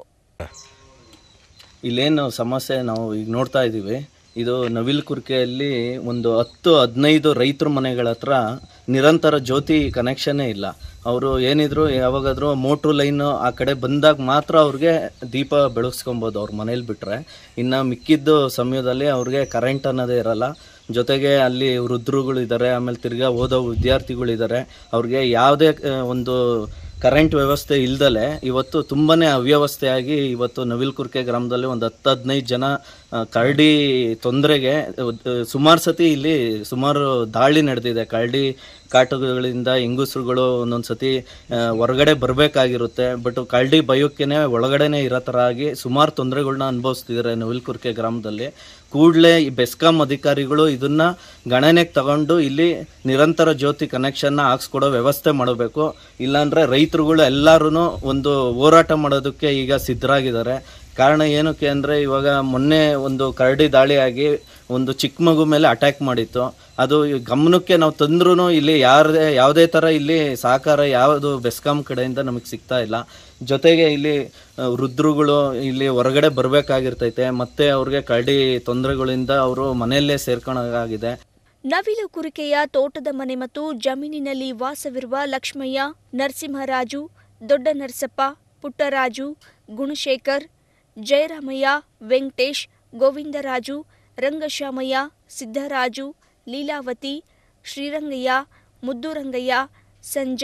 ಇಲ್ಲೇನು ಸಮಸ್ಯೆ ನಾವು ಈಗ ನೋಡ್ತಾ ಇದ್ದೀವಿ ಇದು ನವಿಲ್ ಕುರ್ಕೆಯಲ್ಲಿ ಒಂದು ಹತ್ತು ಹದಿನೈದು ರೈತರ ಮನೆಗಳ ಹತ್ರ ನಿರಂತರ ಜ್ಯೋತಿ ಕನೆಕ್ಷನ್ನೇ ಇಲ್ಲ ಅವರು ಏನಿದ್ರು ಯಾವಾಗಾದ್ರೂ ಮೋಟ್ರು ಲೈನು ಆ ಕಡೆ ಬಂದಾಗ ಮಾತ್ರ ಅವ್ರಿಗೆ ದೀಪ ಬೆಳಗಿಸ್ಕೊಬೋದು ಅವ್ರ ಮನೇಲಿ ಬಿಟ್ಟರೆ ಇನ್ನು ಮಿಕ್ಕಿದ್ದು ಸಮಯದಲ್ಲಿ ಅವ್ರಿಗೆ ಕರೆಂಟ್ ಅನ್ನೋದೇ ಇರಲ್ಲ ಜೊತೆಗೆ ಅಲ್ಲಿ ವೃದ್ಧರುಗಳಿದ್ದಾರೆ ಆಮೇಲೆ ತಿರ್ಗಾ ಓದೋ ವಿದ್ಯಾರ್ಥಿಗಳಿದ್ದಾರೆ ಅವ್ರಿಗೆ ಯಾವುದೇ ಆ, ಒಂದು ಕರೆಂಟ್ ವ್ಯವಸ್ಥೆ ಇಲ್ದಲೆ ಇವತ್ತು ತುಂಬಾನೇ ಅವ್ಯವಸ್ಥೆಯಾಗಿ ಇವತ್ತು ನವಿಲ್ಕುರ್ಕೆ ಗ್ರಾಮದಲ್ಲಿ ಒಂದು ಹತ್ತು ಹದಿನೈದು ಜನ ಆ, ಕರಡಿ ತೊಂದರೆಗೆ ಸುಮಾರು ಸತಿ ಇಲ್ಲಿ ಸುಮಾರು ದಾಳಿ ನಡೆದಿದೆ ಕರಡಿ ಕಾಟುಗಳಿಂದ ಹೆಂಗಸರುಗಳು ಒಂದೊಂದು ಸತಿ ಆ, ಹೊರಗಡೆ ಬರಬೇಕಾಗಿರುತ್ತೆ ಬಟ್ ಕರಡಿ ಭಯಕ್ಕೇನೆ ಒಳಗಡೆನೆ ಇರೋ ಥರ ಆಗಿ ಸುಮಾರು ತೊಂದರೆಗಳನ್ನ ಅನುಭವಿಸ್ತಿದ್ದಾರೆ ನವಿಲ್ಕುರ್ಕೆ ಗ್ರಾಮದಲ್ಲಿ ಕೂಡಲೇ ಈ ಬೆಸ್ಕಾಂ ಅಧಿಕಾರಿಗಳು ಇದನ್ನ ಗಣನೆಗೆ ತಗೊಂಡು ಇಲ್ಲಿ ನಿರಂತರ ಜ್ಯೋತಿ ಕನೆಕ್ಷನ್ನ ಹಾಕ್ಸ್ಕೊಡೋ ವ್ಯವಸ್ಥೆ ಮಾಡಬೇಕು ಇಲ್ಲಾಂದ್ರೆ ರೈತರುಗಳು ಎಲ್ಲರೂ ಒಂದು ಹೋರಾಟ ಮಾಡೋದಕ್ಕೆ ಈಗ ಸಿದ್ಧರಾಗಿದ್ದಾರೆ ಕಾರಣ ಏನಕ್ಕೆ ಅಂದರೆ ಇವಾಗ ಮೊನ್ನೆ ಒಂದು ಕರಡಿ ದಾಳಿಯಾಗಿ ಒಂದು ಚಿಕ್ಕ ಮಗು ಮೇಲೆ ಅಟ್ಯಾಕ್ ಮಾಡಿತ್ತು ಅದು ಈ ಗಮನಕ್ಕೆ ನಾವು ತಂದ್ರೂ ಇಲ್ಲಿ ಯಾರದೇ ಯಾವುದೇ ಥರ ಇಲ್ಲಿ ಸಹಕಾರ ಯಾವುದು ಬೆಸ್ಕಾಂ ಕಡೆಯಿಂದ ನಮಗೆ ಸಿಗ್ತಾ ಇಲ್ಲ ಜೊತೆಗೆ ಇಲ್ಲಿ ಆ, ವೃದ್ಧರುಗಳು ಇಲ್ಲಿ ಹೊರಗಡೆ ಬರಬೇಕಾಗಿರ್ತೈತೆ ಮತ್ತೆ ಅವ್ರಿಗೆ ಕರಡಿ ತೊಂದರೆಗಳಿಂದ ಅವರು ಮನೆಯಲ್ಲೇ ಸೇರ್ಕೊಳಾಗಿದೆ ನವಿಲುಕುರಿಕೆಯ ತೋಟದ ಮನೆ ಮತ್ತು ಜಮೀನಿನಲ್ಲಿ ವಾಸವಿರುವ ಲಕ್ಷ್ಮಯ್ಯ ನರಸಿಂಹರಾಜು ದೊಡ್ಡ ನರಸಪ್ಪ ಪುಟ್ಟರಾಜು ಗುಣಶೇಖರ್ ಜಯರಾಮಯ್ಯ ವೆಂಕಟೇಶ್ ಗೋವಿಂದರಾಜು ರಂಗಶ್ಯಾಮಯ್ಯ ಸಿದ್ದರಾಜು ಲೀಲಾವತಿ ಶ್ರೀರಂಗಯ್ಯ ಮುದ್ದುರಂಗಯ್ಯ ಸಂಜಯ್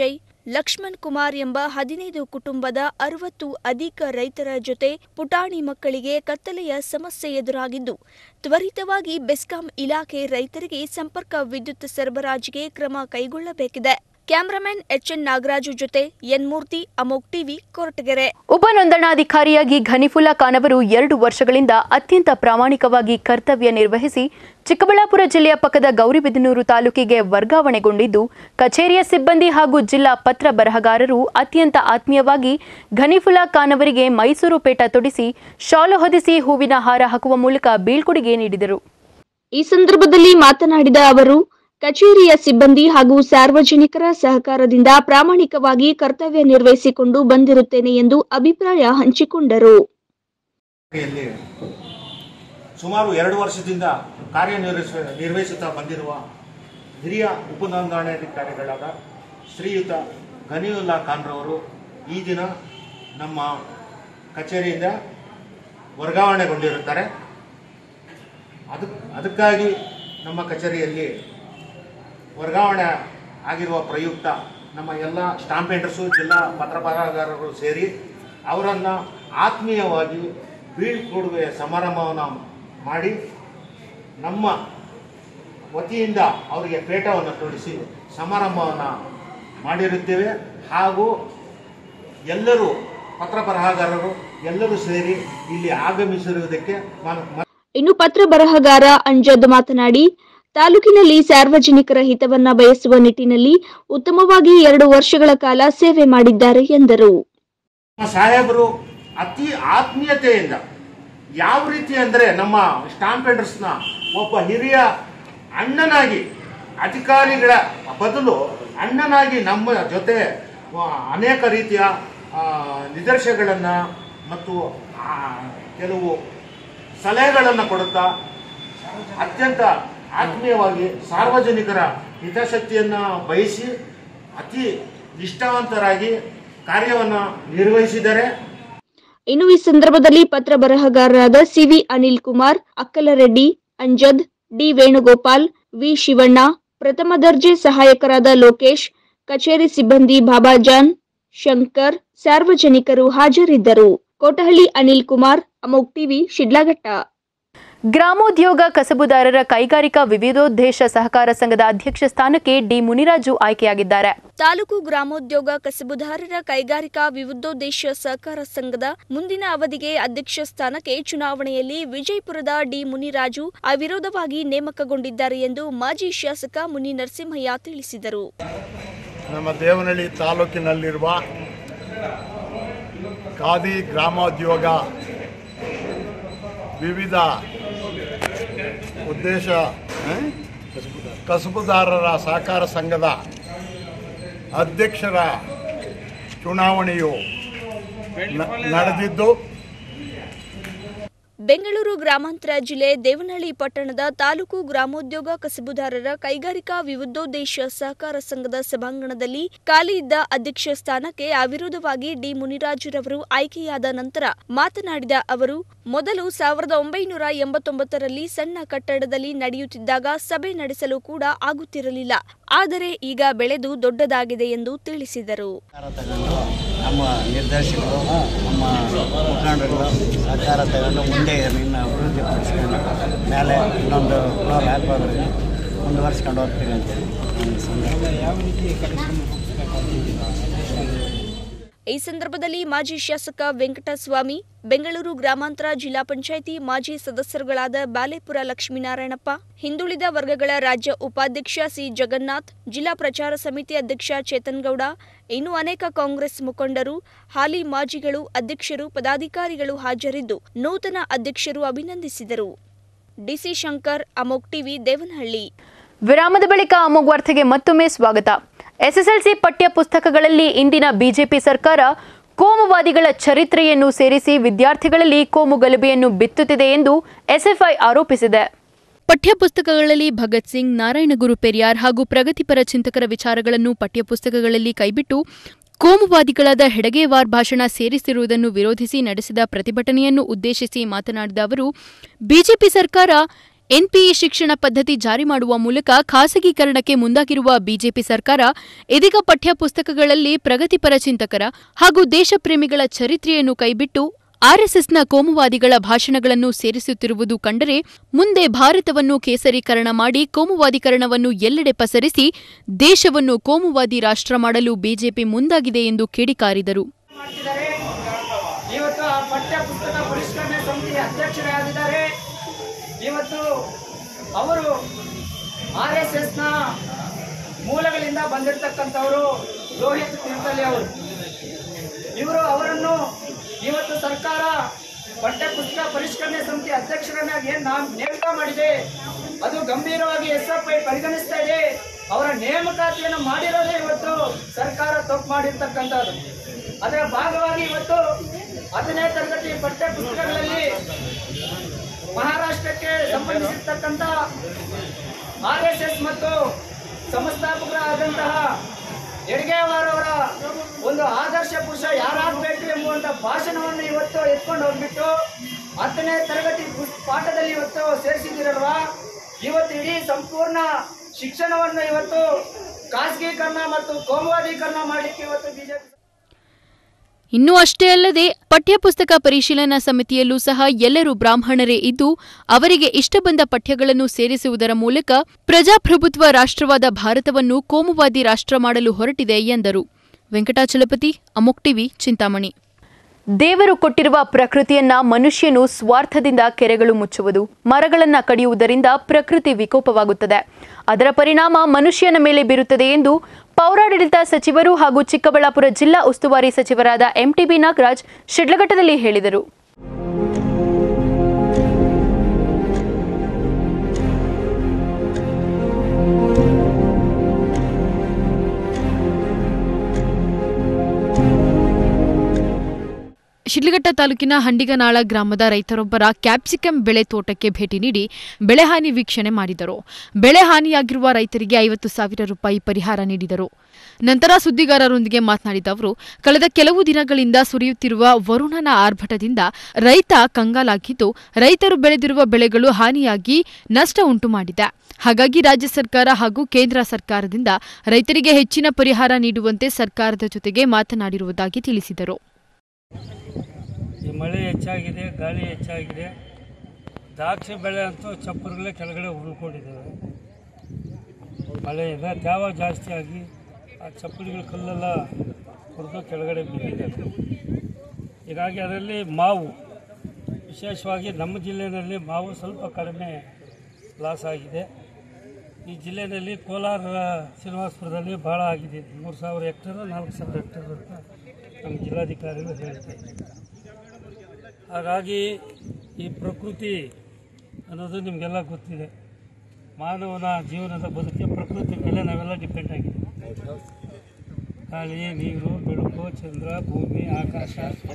ಲಕ್ಷ್ಮಣ್ ಕುಮಾರ್ ಎಂಬ ಹದಿನೈದು ಕುಟುಂಬದ ಅರವತ್ತು ಅಧಿಕ ರೈತರ ಜೊತೆ ಪುಟಾಣಿ ಮಕ್ಕಳಿಗೆ ಕತ್ತಲೆಯ ಸಮಸ್ಯೆ ಎದುರಾಗಿದ್ದು ತ್ವರಿತವಾಗಿ ಬೆಸ್ಕಾಂ ಇಲಾಖೆ ರೈತರಿಗೆ ಸಂಪರ್ಕ ವಿದ್ಯುತ್ ಸರಬರಾಜಿಗೆ ಕ್ರಮ ಕೈಗೊಳ್ಳಬೇಕಿದೆ ಕ್ಯಾಮರಾಮನ್ ಎಚ್ಎನ್ ನಾಗರಾಜು ಜೊತೆ ಎನ್ ಮೂರ್ತಿ ಅಮೋಕ್ ಟಿವಿ ಕೊರಟಗೆರೆ ಉಪನೋಂದಣಾಧಿಕಾರಿಯಾಗಿ ಘನಿಫುಲ್ಲಾ ಖಾನ್ ಅವರು ಎರಡು ವರ್ಷಗಳಿಂದ ಅತ್ಯಂತ ಪ್ರಾಮಾಣಿಕವಾಗಿ ಕರ್ತವ್ಯ ನಿರ್ವಹಿಸಿ ಚಿಕ್ಕಬಳ್ಳಾಪುರ ಜಿಲ್ಲೆಯ ಪಕ್ಕದ ಗೌರಿಬಿದನೂರು ತಾಲೂಕಿಗೆ ವರ್ಗಾವಣೆಗೊಂಡಿದ್ದು ಕಚೇರಿಯ ಸಿಬ್ಬಂದಿ ಹಾಗೂ ಜಿಲ್ಲಾ ಪತ್ರ ಬರಹಗಾರರು ಅತ್ಯಂತ ಆತ್ಮೀಯವಾಗಿ ಘನಿಫುಲ್ಲಾ ಖಾನ್ ಅವರಿಗೆ ಮೈಸೂರು ಪೇಟ ತೊಡಿಸಿ ಶಾಲು ಹೊದಿಸಿ ಹೂವಿನ ಹಾರ ಹಾಕುವ ಮೂಲಕ ಬೀಳ್ಕೊಡುಗೆ ನೀಡಿದರು ಈ ಸಂದರ್ಭದಲ್ಲಿ ಮಾತನಾಡಿದ ಅವರು ಕಚೇರಿಯ ಸಿಬ್ಬಂದಿ ಹಾಗೂ ಸಾರ್ವಜನಿಕರ ಸಹಕಾರದಿಂದ ಪ್ರಾಮಾಣಿಕವಾಗಿ ಕರ್ತವ್ಯ ನಿರ್ವಹಿಸಿಕೊಂಡು ಬಂದಿರುತ್ತೇನೆ ಎಂದು ಅಭಿಪ್ರಾಯ ಹಂಚಿಕೊಂಡರು ಯಲ್ಲಿ ಸುಮಾರು ಎರಡು ವರ್ಷದಿಂದ ಕಾರ್ಯನಿರ್ವಹಿಸ ನಿರ್ವಹಿಸುತ್ತಾ ಬಂದಿರುವ ಹಿರಿಯ ಉಪನೋಂದಣಾಧಿಕಾರಿಗಳಾದ ಶ್ರೀಯುತ ಘನಿಯುಲ್ಲಾ ಖಾನ್ರವರು ಈ ದಿನ ನಮ್ಮ ಕಚೇರಿಯಿಂದ ವರ್ಗಾವಣೆಗೊಂಡಿರುತ್ತಾರೆ ಅದಕ್ಕೆ ಅದಕ್ಕಾಗಿ ನಮ್ಮ ಕಚೇರಿಯಲ್ಲಿ ವರ್ಗಾವಣೆ ಆಗಿರುವ ಪ್ರಯುಕ್ತ ನಮ್ಮ ಎಲ್ಲ ಸ್ಟಾಂಪ್ ಪೇಂಟರ್ಸು ಜಿಲ್ಲಾ ಪತ್ರಬರಹಗಾರರು ಸೇರಿ ಅವರನ್ನು ಆತ್ಮೀಯವಾಗಿ ಬೀಳ್ಕೊಡುಗೆ ಸಮಾರಂಭವನ್ನು ಮಾಡಿ ನಮ್ಮ ವತಿಯಿಂದ ಅವರಿಗೆ ಪೇಟವನ್ನು ತೊಡಿಸಿ ಸಮಾರಂಭವನ್ನು ಮಾಡಿರುತ್ತೇವೆ ಹಾಗೂ ಎಲ್ಲರೂ ಪತ್ರ ಬರಹಗಾರರು ಎಲ್ಲರೂ ಸೇರಿ ಇಲ್ಲಿ ಆಗಮಿಸಿರುವುದಕ್ಕೆ ನಾನು ಇನ್ನು ಪತ್ರ ಬರಹಗಾರ ಅಂಜದ್ ಮಾತನಾಡಿ ತಾಲೂಕಿನಲ್ಲಿ ಸಾರ್ವಜನಿಕರ ಹಿತವನ್ನ ಬಯಸುವ ನಿಟ್ಟಿನಲ್ಲಿ ಉತ್ತಮವಾಗಿ ಎರಡು ವರ್ಷಗಳ ಕಾಲ ಸೇವೆ ಮಾಡಿದ್ದಾರೆ ಎಂದರು ನಮ್ಮ ಸಾಹೇಬರು ಅತಿ ಆತ್ಮೀಯತೆಯಿಂದ ಯಾವ ರೀತಿ ಅಂದರೆ ನಮ್ಮ ಸ್ಟಾಂಪ್ ಪೇಂಟರ್ಸ್ನ ಒಬ್ಬ ಹಿರಿಯ ಅಣ್ಣನಾಗಿ ಅಧಿಕಾರಿಗಳ ಬದಲು ಅಣ್ಣನಾಗಿ ನಮ್ಮ ಜೊತೆ ಆ, ಅನೇಕ ರೀತಿಯ ಆ, ನಿದರ್ಶನಗಳನ್ನು ಮತ್ತು ಆ, ಕೆಲವು ಸಲಹೆಗಳನ್ನು ಕೊಡುತ್ತಾ ಅತ್ಯಂತ ಆತ್ಮೀಯವಾಗಿ ಸಾರ್ವಜನಿಕರ ಹಿತಾಸಕ್ತಿಯನ್ನು ಬಯಸಿ ಅತಿ ನಿಷ್ಠಾವಂತರಾಗಿ ಕಾರ್ಯವನ್ನು ನಿರ್ವಹಿಸಿದ್ದಾರೆ ಇನ್ನು ಈ ಸಂದರ್ಭದಲ್ಲಿ ಪತ್ರ ಬರಹಗಾರರಾದ CV Anil Kumar Akkalareddy Amjad D Venugopal V Shivanna ಪ್ರಥಮ ದರ್ಜೆ ಸಹಾಯಕರಾದ ಲೋಕೇಶ್ ಕಚೇರಿ ಸಿಬ್ಬಂದಿ ಬಾಬಾಜಾನ್ ಶಂಕರ್ ಸಾರ್ವಜನಿಕರು ಹಾಜರಿದ್ದರು ಕೋಟಹಳ್ಳಿ ಅನಿಲ್ ಕುಮಾರ್ ಅಮೋಕ್ ಟಿವಿ ಶಿಡ್ಲಘಟ್ಟ ಗ್ರಾಮೋದ್ಯೋಗ ಕಸಬುದಾರರ ಕೈಗಾರಿಕಾ ವಿವಿಧೋದ್ದೇಶ ಸಹಕಾರ ಸಂಘದ ಅಧ್ಯಕ್ಷ ಸ್ಥಾನಕ್ಕೆ ಡಿ ಮುನಿರಾಜು ಆಯ್ಕೆಯಾಗಿದ್ದಾರೆ ತಾಲೂಕು ಗ್ರಾಮೋದ್ಯೋಗ ಕಸಬುದಾರರ ಕೈಗಾರಿಕಾ ವಿವಿಧೋದ್ದೇಶ ಸಹಕಾರ ಸಂಘದ ಮುಂದಿನ ಅವಧಿಗೆ ಅಧ್ಯಕ್ಷ ಸ್ಥಾನಕ್ಕೆ ಚುನಾವಣೆಯಲ್ಲಿ ವಿಜಯಪುರದ ಡಿ ಮುನಿರಾಜು ಅವಿರೋಧವಾಗಿ ನೇಮಕಗೊಂಡಿದ್ದಾರೆ ಎಂದು ಮಾಜಿ ಶಾಸಕ ಮುನಿ ನರಸಿಂಹಯ್ಯ ತಿಳಿಸಿದರು ನಮ್ಮ ದೇವನಹಳ್ಳಿ ತಾಲೂಕಿನಲ್ಲಿರುವ ಖಾದಿ ಗ್ರಾಮೋದ್ಯೋಗ ವಿವಿಧ ಉದ್ದೇಶ ಆ, ಕಸಬುದಾರರ ಸಹಕಾರ ಸಂಘದ ಅಧ್ಯಕ್ಷರ ಚುನಾವಣೆಯು ನ- ನಡೆದಿದ್ದು ಬೆಂಗಳೂರು ಗ್ರಾಮಾಂತರ ಜಿಲ್ಲೆ ದೇವನಹಳ್ಳಿ ಪಟ್ಟಣದ ತಾಲೂಕು ಗ್ರಾಮೋದ್ಯೋಗ ಕಸಬುದಾರರ ಕೈಗಾರಿಕಾ ವಿವಿಧೋದ್ದೇಶ ಸಹಕಾರ ಸಂಘದ ಸಭಾಂಗಣದಲ್ಲಿ ಖಾಲಿ ಇದ್ದ ಅಧ್ಯಕ್ಷ ಸ್ಥಾನಕ್ಕೆ ಅವಿರೋಧವಾಗಿ ಡಿ ಮುನಿರಾಜುರವರು ಆಯ್ಕೆಯಾದ ನಂತರ ಮಾತನಾಡಿದ ಅವರು ಮೊದಲು ಸಾವಿರದ ಒಂಬೈನೂರ ಎಂಬತ್ತೊಂಬತ್ತರಲ್ಲಿ ಸಣ್ಣ ಕಟ್ಟಡದಲ್ಲಿ ನಡೆಯುತ್ತಿದ್ದಾಗ ಸಭೆ ನಡೆಸಲು ಕೂಡ ಆಗುತ್ತಿರಲಿಲ್ಲ ಆದರೆ ಈಗ ಬೆಳೆದು ದೊಡ್ಡದಾಗಿದೆ ಎಂದು ತಿಳಿಸಿದರು ನಮ್ಮ ನಿರ್ದೇಶಕರು ನಮ್ಮ ಮುಖಂಡರುಗಳು ಸಹಕಾರ ತಗೊಂಡು ಮುಂದೆ ನಿನ್ನ ಅಭಿವೃದ್ಧಿ ಪಡಿಸ್ಕೊಂಡು ಮೇಲೆ ಇನ್ನೊಂದು ಫ್ಲೋರ್ ಹಾಕೋದ್ರಿಂದ ಮುಂದುವರ್ಸ್ಕೊಂಡು ಹೋಗ್ತೀವಿ ಅಂತೇಳಿ ನನ್ನ ಸಂದರ್ಭ ಯಾವ ರೀತಿ ಈ ಸಂದರ್ಭದಲ್ಲಿ ಮಾಜಿ ಶಾಸಕ ವೆಂಕಟಸ್ವಾಮಿ ಬೆಂಗಳೂರು ಗ್ರಾಮಾಂತರ ಜಿಲ್ಲಾ ಪಂಚಾಯಿತಿ ಮಾಜಿ ಸದಸ್ಯರುಗಳಾದ ಬಾಲೇಪುರ ಲಕ್ಷ್ಮೀನಾರಾಯಣಪ್ಪ ಹಿಂದುಳಿದ ವರ್ಗಗಳ ರಾಜ್ಯ ಉಪಾಧ್ಯಕ್ಷ ಸಿ ಜಗನ್ನಾಥ್ ಜಿಲ್ಲಾ ಪ್ರಚಾರ ಸಮಿತಿ ಅಧ್ಯಕ್ಷ ಚೇತನ್ ಗೌಡ ಇನ್ನು ಅನೇಕ ಕಾಂಗ್ರೆಸ್ ಮುಖಂಡರು ಹಾಲಿ ಮಾಜಿಗಳು ಅಧ್ಯಕ್ಷರು ಪದಾಧಿಕಾರಿಗಳು ಹಾಜರಿದ್ದು ನೂತನ ಅಧ್ಯಕ್ಷರು ಅಭಿನಂದಿಸಿದರು ಡಿಸಿ ಶಂಕರ್ ಅಮೋಕ್ ಟಿವಿ ದೇವನಹಳ್ಳಿ ವಿರಾಮದ ಬಳಿಕ ಅಮೋಘ್ ವಾರ್ತೆಗೆ ಮತ್ತೊಮ್ಮೆ ಸ್ವಾಗತ ಎಸ್ಎಸ್ಎಲ್ಸಿ ಪಠ್ಯ ಪುಸ್ತಕಗಳಲ್ಲಿ ಇಂದಿನ ಬಿಜೆಪಿ ಸರ್ಕಾರ ಕೋಮುವಾದಿಗಳ ಚರಿತ್ರೆಯನ್ನು ಸೇರಿಸಿ ವಿದ್ಯಾರ್ಥಿಗಳಲ್ಲಿ ಕೋಮು ಗಲಭೆಯನ್ನು ಬಿತ್ತುತ್ತಿದೆ ಎಂದು ಎಸ್ಎಫ್ಐ ಆರೋಪಿಸಿದೆ ಪಠ್ಯಪುಸ್ತಕಗಳಲ್ಲಿ ಭಗತ್ ಸಿಂಗ್ ನಾರಾಯಣಗುರು ಪೆರಿಯಾರ್ ಹಾಗೂ ಪ್ರಗತಿಪರ ಚಿಂತಕರ ವಿಚಾರಗಳನ್ನು ಪಠ್ಯಪುಸ್ತಕಗಳಲ್ಲಿ ಕೈಬಿಟ್ಟು ಕೋಮುವಾದಿಗಳಾದ ಹೆಡಗೇವಾರ್ ಭಾಷಣ ಸೇರಿಸಿರುವುದನ್ನು ವಿರೋಧಿಸಿ ನಡೆಸಿದ ಪ್ರತಿಭಟನೆಯನ್ನು ಉದ್ದೇಶಿಸಿ ಮಾತನಾಡಿದ ಅವರು ಬಿಜೆಪಿ ಸರ್ಕಾರ ಎನ್ಪಿಇ ಶಿಕ್ಷಣ ಪದ್ಧತಿ ಜಾರಿ ಮಾಡುವ ಮೂಲಕ ಖಾಸಗೀಕರಣಕ್ಕೆ ಮುಂದಾಗಿರುವ ಬಿಜೆಪಿ ಸರ್ಕಾರ ಇದೀಗ ಪಠ್ಯಪುಸ್ತಕಗಳಲ್ಲಿ ಪ್ರಗತಿಪರ ಚಿಂತಕರ ಹಾಗೂ ದೇಶಪ್ರೇಮಿಗಳ ಚರಿತ್ರೆಯನ್ನು ಕೈಬಿಟ್ಟು ಆರ್ಎಸ್ಎಸ್ನ ಕೋಮುವಾದಿಗಳ ಭಾಷಣಗಳನ್ನು ಸೇರಿಸುತ್ತಿರುವುದು ಕಂಡರೆ ಮುಂದೆ ಭಾರತವನ್ನು ಕೇಸರೀಕರಣ ಮಾಡಿ ಕೋಮುವಾದೀಕರಣವನ್ನು ಎಲ್ಲೆಡೆ ಪಸರಿಸಿ ದೇಶವನ್ನು ಕೋಮುವಾದಿ ರಾಷ್ಟ್ರ ಮಾಡಲು ಬಿಜೆಪಿ ಮುಂದಾಗಿದೆ ಎಂದು ಕಿಡಿಕಾರಿದರು ಇವತ್ತು ಆ ಪಠ್ಯ ಪುಸ್ತಕ ಪರಿಷ್ಕರಣೆ ಸಮಿತಿ ಅಧ್ಯಕ್ಷರಾಗಿದ್ದಾರೆ ಇವತ್ತು ಅವರು ಆರ್ ಎಸ್ ಎಸ್ನ ಮೂಲಗಳಿಂದ ಬಂದಿರತಕ್ಕಂಥವರು ರೋಹಿತ್ ತೀರ್ಥಲಿ ಅವರು ಇವರು ಅವರನ್ನು ಇವತ್ತು ಸರ್ಕಾರ ಪಠ್ಯ ಪುಸ್ತಕ ಪರಿಷ್ಕರಣೆ ಸಮಿತಿ ಅಧ್ಯಕ್ಷರನ್ನಾಗಿ ಏನ್ ನಾಮ್ ನೇಮಕ ಮಾಡಿದೆ ಅದು ಗಂಭೀರವಾಗಿ ಎಸ್ ಎಫ್ ಐ ಪರಿಗಣಿಸ್ತಾ ಇದೆ ಅವರ ನೇಮಕಾತಿಯನ್ನು ಮಾಡಿರೋದೇ ಇವತ್ತು ಸರ್ಕಾರ ತಪ್ಪು ಮಾಡಿರ್ತಕ್ಕಂಥದ್ದು ಅದರ ಭಾಗವಾಗಿ ಇವತ್ತು ಹತ್ತನೇ ತರಗತಿ ಪಠ್ಯ ಪುಸ್ತಕಗಳಲ್ಲಿ ಮಹಾರಾಷ್ಟ್ರಕ್ಕೆ ಸಂಬಂಧಿಸಿರ್ತಕ್ಕಂಥ ಆರ್ ಎಸ್ ಎಸ್ ಮತ್ತು ಸಂಸ್ಥಾಪಕರಾದಂತಹ ಎಡ್ಗೇವಾರ್ ಅವರ ಒಂದು ಆದರ್ಶ ಪುರುಷ ಯಾರಾಗಬೇಕು ಎಂಬುವಂತ ಭಾಷಣವನ್ನು ಇವತ್ತು ಎತ್ಕೊಂಡು ಹೋಗ್ಬಿಟ್ಟು ಹತ್ತನೇ ತರಗತಿ ಪುಸ್- ಪಾಠದಲ್ಲಿ ಇವತ್ತು ಸೇರಿಸಿದಿರಲ್ವಾ ಇವತ್ತು ಇಡೀ ಸಂಪೂರ್ಣ ಶಿಕ್ಷಣವನ್ನು ಇವತ್ತು ಖಾಸಗೀಕರಣ ಮತ್ತು ಕೋಮುವಾದೀಕರಣ ಮಾಡಲಿಕ್ಕೆ ಇವತ್ತು ಬಿಜೆಪಿ ಇನ್ನೂ ಅಷ್ಟೇ ಅಲ್ಲದೆ ಪಠ್ಯಪುಸ್ತಕ ಪರಿಶೀಲನಾ ಸಮಿತಿಯಲ್ಲೂ ಸಹ ಎಲ್ಲರೂ ಬ್ರಾಹ್ಮಣರೇ ಇದ್ದು ಅವರಿಗೆ ಇಷ್ಟ ಬಂದ ಪಠ್ಯಗಳನ್ನು ಸೇರಿಸುವುದರ ಮೂಲಕ ಪ್ರಜಾಪ್ರಭುತ್ವ ರಾಷ್ಟ್ರವಾದ ಭಾರತವನ್ನು ಕೋಮುವಾದಿ ರಾಷ್ಟ್ರ ಮಾಡಲು ಹೊರಟಿದೆ ಎಂದರು ವೆಂಕಟಾಚಲಪತಿ ಅಮೋಕ್ ಟಿವಿ ಚಿಂತಾಮಣಿ ದೇವರು ಕೊಟ್ಟಿರುವ ಪ್ರಕೃತಿಯನ್ನ ಮನುಷ್ಯನು ಸ್ವಾರ್ಥದಿಂದ ಕೆರೆಗಳು ಮುಚ್ಚುವುದು ಮರಗಳನ್ನ ಕಡಿಯುವುದರಿಂದ ಪ್ರಕೃತಿ ವಿಕೋಪವಾಗುತ್ತದೆ ಅದರ ಪರಿಣಾಮ ಮನುಷ್ಯನ ಮೇಲೆ ಬೀರುತ್ತದೆ ಎಂದು ಪೌರಾಡಳಿತ ಸಚಿವರು ಹಾಗೂ ಚಿಕ್ಕಬಳ್ಳಾಪುರ ಜಿಲ್ಲಾ ಉಸ್ತುವಾರಿ ಸಚಿವರಾದ ಎಂಟಿಬಿ ನಾಗರಾಜ್ ಶಿಡ್ಲಘಟ್ಟದಲ್ಲಿ ಹೇಳಿದರು ಶಿಡ್ಲಘಟ್ಟ ತಾಲೂಕಿನ ಹಂಡಿಗನಾಳ ಗ್ರಾಮದ ರೈತರೊಬ್ಬರ ಕ್ಯಾಪ್ಸಿಕಂ ಬೆಳೆ ತೋಟಕ್ಕೆ ಭೇಟಿ ನೀಡಿ ಬೆಳೆ ಹಾನಿ ವೀಕ್ಷಣೆ ಮಾಡಿದರು ಬೆಳೆ ಹಾನಿಯಾಗಿರುವ ರೈತರಿಗೆ ಐವತ್ತು ಸಾವಿರ ರೂಪಾಯಿ ಪರಿಹಾರ ನೀಡಿದರು ನಂತರ ಸುದ್ದಿಗಾರರೊಂದಿಗೆ ಮಾತನಾಡಿದ ಅವರು ಕಳೆದ ಕೆಲವು ದಿನಗಳಿಂದ ಸುರಿಯುತ್ತಿರುವ ವರುಣನ ಆರ್ಭಟದಿಂದ ರೈತ ಕಂಗಾಲಾಗಿದ್ದು ರೈತರು ಬೆಳೆದಿರುವ ಬೆಳೆಗಳು ಹಾನಿಯಾಗಿ ನಷ್ಟ ಉಂಟು ಮಾಡಿದೆ ಹಾಗಾಗಿ ರಾಜ್ಯ ಸರ್ಕಾರ ಹಾಗೂ ಕೇಂದ್ರ ಸರ್ಕಾರದಿಂದ ರೈತರಿಗೆ ಹೆಚ್ಚಿನ ಪರಿಹಾರ ನೀಡುವಂತೆ ಸರ್ಕಾರದ ಜೊತೆಗೆ ಮಾತನಾಡಿರುವುದಾಗಿ ತಿಳಿಸಿದರು ಈ ಮಳೆ ಹೆಚ್ಚಾಗಿದೆ ಗಾಳಿ ಹೆಚ್ಚಾಗಿದೆ ದ್ರಾಕ್ಷಿ ಬೆಳೆ ಅಂತೂ ಚಪ್ಪರುಗಳೇ ಕೆಳಗಡೆ ಉಳ್ಕೊಂಡಿದ್ದಾವೆ ಮಳೆಯಿಂದ ತ್ಯಾವ ಜಾಸ್ತಿ ಆಗಿ ಆ ಚಪ್ಪಲಿಗಳ ಕಲ್ಲೆಲ್ಲ ಹುರಿದು ಕೆಳಗಡೆ ಬಿದ್ದಿದ್ದಾವೆ ಹೀಗಾಗಿ ಅದರಲ್ಲಿ ಮಾವು ವಿಶೇಷವಾಗಿ ನಮ್ಮ ಜಿಲ್ಲೆಯಲ್ಲಿ ಮಾವು ಸ್ವಲ್ಪ ಕಡಿಮೆ ಲಾಸ್ ಆಗಿದೆ ಈ ಜಿಲ್ಲೆಯಲ್ಲಿ ಕೋಲಾರ ಶ್ರೀನಿವಾಸಪುರದಲ್ಲಿ ಭಾಳ ಆಗಿದೆ ಮೂರು ಸಾವಿರ ಹೆಕ್ಟೇರು ನಾಲ್ಕು ಸಾವಿರ ಹೆಕ್ಟೇರ್ ಅಂತ ನಮ್ಮ ಜಿಲ್ಲಾಧಿಕಾರಿಗಳು ಹೇಳ್ತಾ ಇದ್ದಾರೆ ಹಾಗಾಗಿ ಈ ಪ್ರಕೃತಿ ಅನ್ನೋದು ನಿಮಗೆಲ್ಲ ಗೊತ್ತಿದೆ ಮಾನವನ ಜೀವನದ ಬದುಕಿಗೆ ಪ್ರಕೃತಿ ಮೇಲೆ ನಾವೆಲ್ಲ ಡಿಪೆಂಡ್ ಆಗಿದ್ದೀವಿ ಗಾಳಿ ನೀರು ಬೆಳಕು ಚಂದ್ರ ಭೂಮಿ ಆಕಾಶ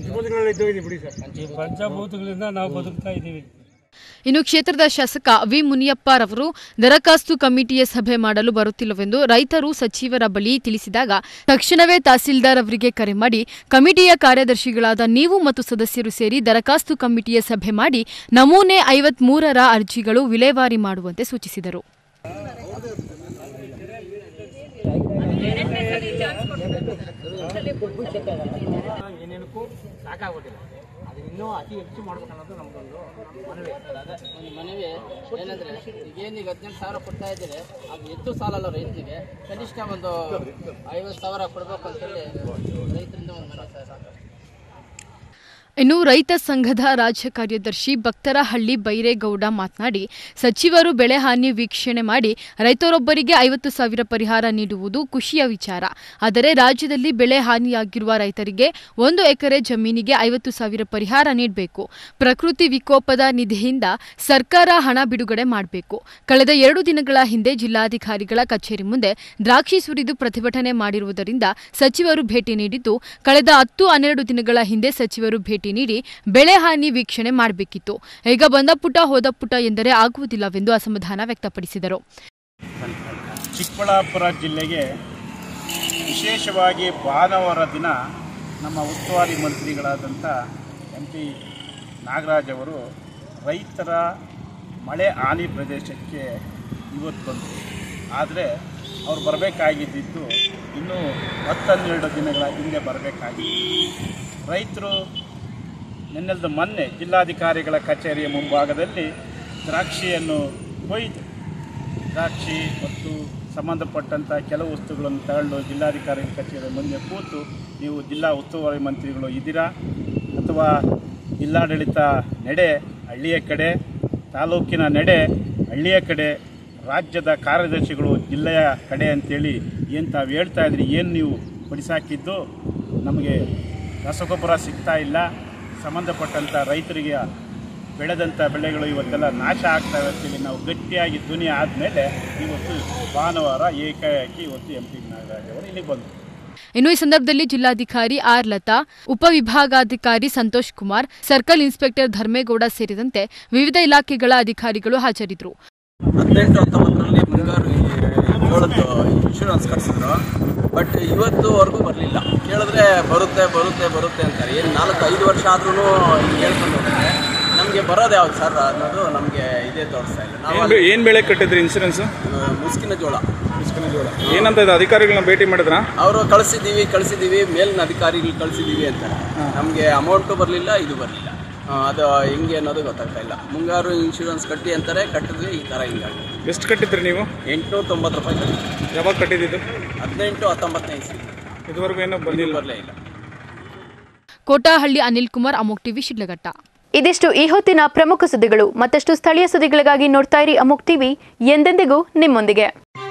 ಈ ಪಂಚಭೂತಗಳಿಂದ ನಾವು ಬದುಕ್ತಾ ಇದ್ದೀವಿ ಇನ್ನು ಕ್ಷೇತ್ರದ ಶಾಸಕ ವಿ ಮುನಿಯಪ್ಪರವರು ದರಖಾಸ್ತು ಕಮಿಟಿಯ ಸಭೆ ಮಾಡಲು ಬರುತ್ತಿಲ್ಲವೆಂದು ರೈತರು ಸಚಿವರ ಬಳಿ ತಿಳಿಸಿದಾಗ ತಕ್ಷಣವೇ ತಹಸೀಲ್ದಾರ್ ಅವರಿಗೆ ಕರೆ ಮಾಡಿ ಕಮಿಟಿಯ ಕಾರ್ಯದರ್ಶಿಗಳಾದ ನೀವು ಮತ್ತು ಸದಸ್ಯರು ಸೇರಿ ದರಖಾಸ್ತು ಕಮಿಟಿಯ ಸಭೆ ಮಾಡಿ ನಮೂನೆ ಐವತ್ಮೂರರ ಅರ್ಜಿಗಳು ವಿಲೇವಾರಿ ಮಾಡುವಂತೆ ಸೂಚಿಸಿದರು ಏನೇನಕ್ಕೂ ಸಾಕಾಗೋದಿಲ್ಲ ಅದು ಇನ್ನೂ ಅತಿ ಹೆಚ್ಚು ಮಾಡ್ಬೇಕನ್ನೋದು ನಮ್ದೊಂದು ಮನವಿ ಒಂದು ಮನವಿ ಏನಂದ್ರೆ ಈಗೇನು ಈಗ ಹದಿನೆಂಟು ಸಾವಿರ ಕೊಡ್ತಾ ಇದ್ದೀರಿ ಅದು ಹೆಚ್ಚು ಸಾಲಲ್ಲ ರೈತರಿಗೆ ಕನಿಷ್ಠ ಒಂದು ಐವತ್ತು ಸಾವಿರ ಕೊಡ್ಬೇಕು ಅಂತೇಳಿ ರೈತರಿಂದ ಒಂದು ಮನವಿ ಸರ್ ಇನ್ನು ರೈತ ಸಂಘದ ರಾಜ್ಯ ಕಾರ್ಯದರ್ಶಿ ಭಕ್ತರಹಳ್ಳಿ ಬೈರೇಗೌಡ ಮಾತನಾಡಿ ಸಚಿವರು ಬೆಳೆ ಹಾನಿ ವೀಕ್ಷಣೆ ಮಾಡಿ ರೈತರೊಬ್ಬರಿಗೆ ಐವತ್ತು ಸಾವಿರ ಪರಿಹಾರ ನೀಡುವುದು ಖುಷಿಯ ವಿಚಾರ ಆದರೆ ರಾಜ್ಯದಲ್ಲಿ ಬೆಳೆ ಹಾನಿಯಾಗಿರುವ ರೈತರಿಗೆ ಒಂದು ಎಕರೆ ಜಮೀನಿಗೆ ಐವತ್ತು ಸಾವಿರ ಪರಿಹಾರ ನೀಡಬೇಕು ಪ್ರಕೃತಿ ವಿಕೋಪದ ನಿಧಿಯಿಂದ ಸರ್ಕಾರ ಹಣ ಬಿಡುಗಡೆ ಮಾಡಬೇಕು ಕಳೆದ ಎರಡು ದಿನಗಳ ಹಿಂದೆ ಜಿಲ್ಲಾಧಿಕಾರಿಗಳ ಕಚೇರಿ ಮುಂದೆ ದ್ರಾಕ್ಷಿ ಸುರಿದು ಪ್ರತಿಭಟನೆ ಮಾಡಿರುವುದರಿಂದ ಸಚಿವರು ಭೇಟಿ ನೀಡಿದ್ದು ಕಳೆದ ಹತ್ತು ಹನ್ನೆರಡು ದಿನಗಳ ಹಿಂದೆ ಸಚಿವರು ಭೇಟಿ ನೀಡಿ ಬೆಳೆ ಹಾನಿ ವೀಕ್ಷಣೆ ಮಾಡಬೇಕಿತ್ತು ಈಗ ಬಂದ ಪುಟ ಹೋದ ಪುಟ ಎಂದರೆ ಆಗುವುದಿಲ್ಲವೆಂದು ಅಸಮಾಧಾನ ವ್ಯಕ್ತಪಡಿಸಿದರು ಚಿಕ್ಕಬಳ್ಳಾಪುರ ಜಿಲ್ಲೆಗೆ ವಿಶೇಷವಾಗಿ ಭಾನುವಾರ ದಿನ ನಮ್ಮ ಉಸ್ತುವಾರಿ ಮಂತ್ರಿಗಳಾದಂಥ ಎಂ ಪಿ ನಾಗರಾಜ್ ಅವರು ರೈತರ ಮಳೆ ಹಾನಿ ಪ್ರದೇಶಕ್ಕೆ ಇವತ್ತು ಬಂತು ಆದರೆ ಅವ್ರು ಬರಬೇಕಾಗಿದ್ದಿದ್ದು ಇನ್ನೂ ಹತ್ತನ್ನೆರಡು ದಿನಗಳ ಹಿಂದೆ ಬರಬೇಕಾಗಿತ್ತು ರೈತರು ನಿನ್ನೆಲ್ದ ಮೊನ್ನೆ ಜಿಲ್ಲಾಧಿಕಾರಿಗಳ ಕಚೇರಿಯ ಮುಂಭಾಗದಲ್ಲಿ ದ್ರಾಕ್ಷಿಯನ್ನು ಕೊಯ್ದು ದ್ರಾಕ್ಷಿ ಮತ್ತು ಸಂಬಂಧಪಟ್ಟಂಥ ಕೆಲವು ವಸ್ತುಗಳನ್ನು ತಗೊಂಡು ಜಿಲ್ಲಾಧಿಕಾರಿ ಕಚೇರಿ ಮುಂದೆ ಕೂತು ನೀವು ಜಿಲ್ಲಾ ಉಸ್ತುವಾರಿ ಮಂತ್ರಿಗಳು ಇದ್ದೀರಾ ಅಥವಾ ಜಿಲ್ಲಾಡಳಿತ ನಡೆ ಹಳ್ಳಿಯ ಕಡೆ ತಾಲೂಕಿನ ನಡೆ ಹಳ್ಳಿಯ ಕಡೆ ರಾಜ್ಯದ ಕಾರ್ಯದರ್ಶಿಗಳು ಜಿಲ್ಲೆಯ ಕಡೆ ಅಂತೇಳಿ ಏನು ತಾವು ಹೇಳ್ತಾ ಇದ್ರಿ ಏನು ನೀವು ಪಡಿಸಾಕಿದ್ದು ನಮಗೆ ರಸಗೊಬ್ಬರ ಸಿಗ್ತಾ ಇಲ್ಲ ಸಂಬಂಧಪಟ್ಟಂಥ ರೈತರಿಗೆ ಬೆಳೆದಂಥ ಬೆಳೆಗಳು ಇವತ್ತೆಲ್ಲ ನಾಶ ಆಗ್ತವೆ ಅಂತೇಳಿ ನಾವು ಗಟ್ಟಿಯಾಗಿ ಧ್ವನಿ ಆದಮೇಲೆ ಇವತ್ತು ಭಾನುವಾರ ಏಕಾಏಕಿ ಇವತ್ತು ಎಂ ಪಿ ನಾಗರಾಜ್ ಅವರು ಇಲ್ಲಿಗೆ ಬಂದರು ಇನ್ನು ಈ ಸಂದರ್ಭದಲ್ಲಿ ಜಿಲ್ಲಾಧಿಕಾರಿ ಆರ್ ಲತಾ ಉಪವಿಭಾಗಾಧಿಕಾರಿ ಸಂತೋಷ್ ಕುಮಾರ್ ಸರ್ಕಲ್ ಇನ್ಸ್ಪೆಕ್ಟರ್ ಧರ್ಮೇಗೌಡ ಸೇರಿದಂತೆ ವಿವಿಧ ಇಲಾಖೆಗಳ ಅಧಿಕಾರಿಗಳು ಹಾಜರಿದ್ದರು ಹದಿನೆಂಟು ಹತ್ತೊಂಬತ್ತರಲ್ಲಿ ಮುಂಗಾರು ಈ ಜೋಳದ್ದು ಇನ್ಶೂರೆನ್ಸ್ ಕಟ್ಸಿದ್ರು ಬಟ್ ಇವತ್ತುವರೆಗೂ ಬರಲಿಲ್ಲ ಕೇಳಿದ್ರೆ ಬರುತ್ತೆ ಬರುತ್ತೆ ಬರುತ್ತೆ ಅಂತಾರೆ ಏನು ನಾಲ್ಕು ಐದು ವರ್ಷ ಆದ್ರೂ ಕೇಳ್ಕೊಂಡು ಹೋಗ್ತಾರೆ ನಮಗೆ ಬರೋದು ಯಾವ್ದು ಸರ್ ಅನ್ನೋದು ನಮಗೆ ಇದೇ ತೋರಿಸ್ತಾ ಇಲ್ಲ ನಾವು ಅಲ್ಲಿ, ಏನು ಬೆಳೆ ಕಟ್ಟಿದ್ರಿ ಇನ್ಸೂರೆನ್ಸ್ ಆ, ಮುಸ್ಕಿನ ಜೋಳ ಮುಸ್ಕಿನ ಜೋಳ ಏನಂತ ಇದು ಅಧಿಕಾರಿಗಳನ್ನ ಭೇಟಿ ಮಾಡಿದ್ರಾ ಅವರು ಕಳಿಸಿದ್ದೀವಿ ಕಳಿಸಿದ್ದೀವಿ ಮೇಲಿನ ಅಧಿಕಾರಿಗಳು ಕಳಿಸಿದ್ದೀವಿ ಅಂತಾರೆ ನಮಗೆ ಅಮೌಂಟು ಬರಲಿಲ್ಲ ಇದು ಬರಲಿಲ್ಲ ಅದು ಹೆಂಗೆ ಅನ್ನೋದು ಗೊತ್ತಾಗ್ತಾ ಇಲ್ಲ ಮುಂಗಾರು ಇನ್ಶೂರೆನ್ಸ್ ಕಟ್ಟಿ ಅಂತಾರೆ ಕಟ್ಟಿದ್ವಿ ಈ ಥರ ಹಿಂಗಾಗಿ ಎಷ್ಟು ಕಟ್ಟಿದ್ರಿ ನೀವು ಎಂಟುನೂರ ತೊಂಬತ್ತು ರೂಪಾಯಿ ಕಟ್ಟಿ ಯಾವಾಗ ಕಟ್ಟಿದ್ದು ಹದಿನೆಂಟು ಹತ್ತೊಂಬತ್ತನೇ ಇಸ್ವಿ ಇದುವರೆಗೂ ಏನೋ ಬಂದಿಲ್ಲ ಬರಲೇ ಇಲ್ಲ ಕೋಟಾಹಳ್ಳಿ ಅನಿಲ್ ಕುಮಾರ್ ಅಮೋಕ್ ಟಿವಿ ಶಿಡ್ಲಘಟ್ಟ ಇದಿಷ್ಟು ಈ ಹೊತ್ತಿನ ಪ್ರಮುಖ ಸುದ್ದಿಗಳು ಮತ್ತಷ್ಟು ಸ್ಥಳೀಯ ಸುದ್ದಿಗಳಿಗಾಗಿ ನೋಡ್ತಾ ಇರಿ ಅಮುಕ್ ಟಿವಿ ಎಂದೆಂದಿಗೂ ನಿಮ್ಮೊಂದಿಗೆ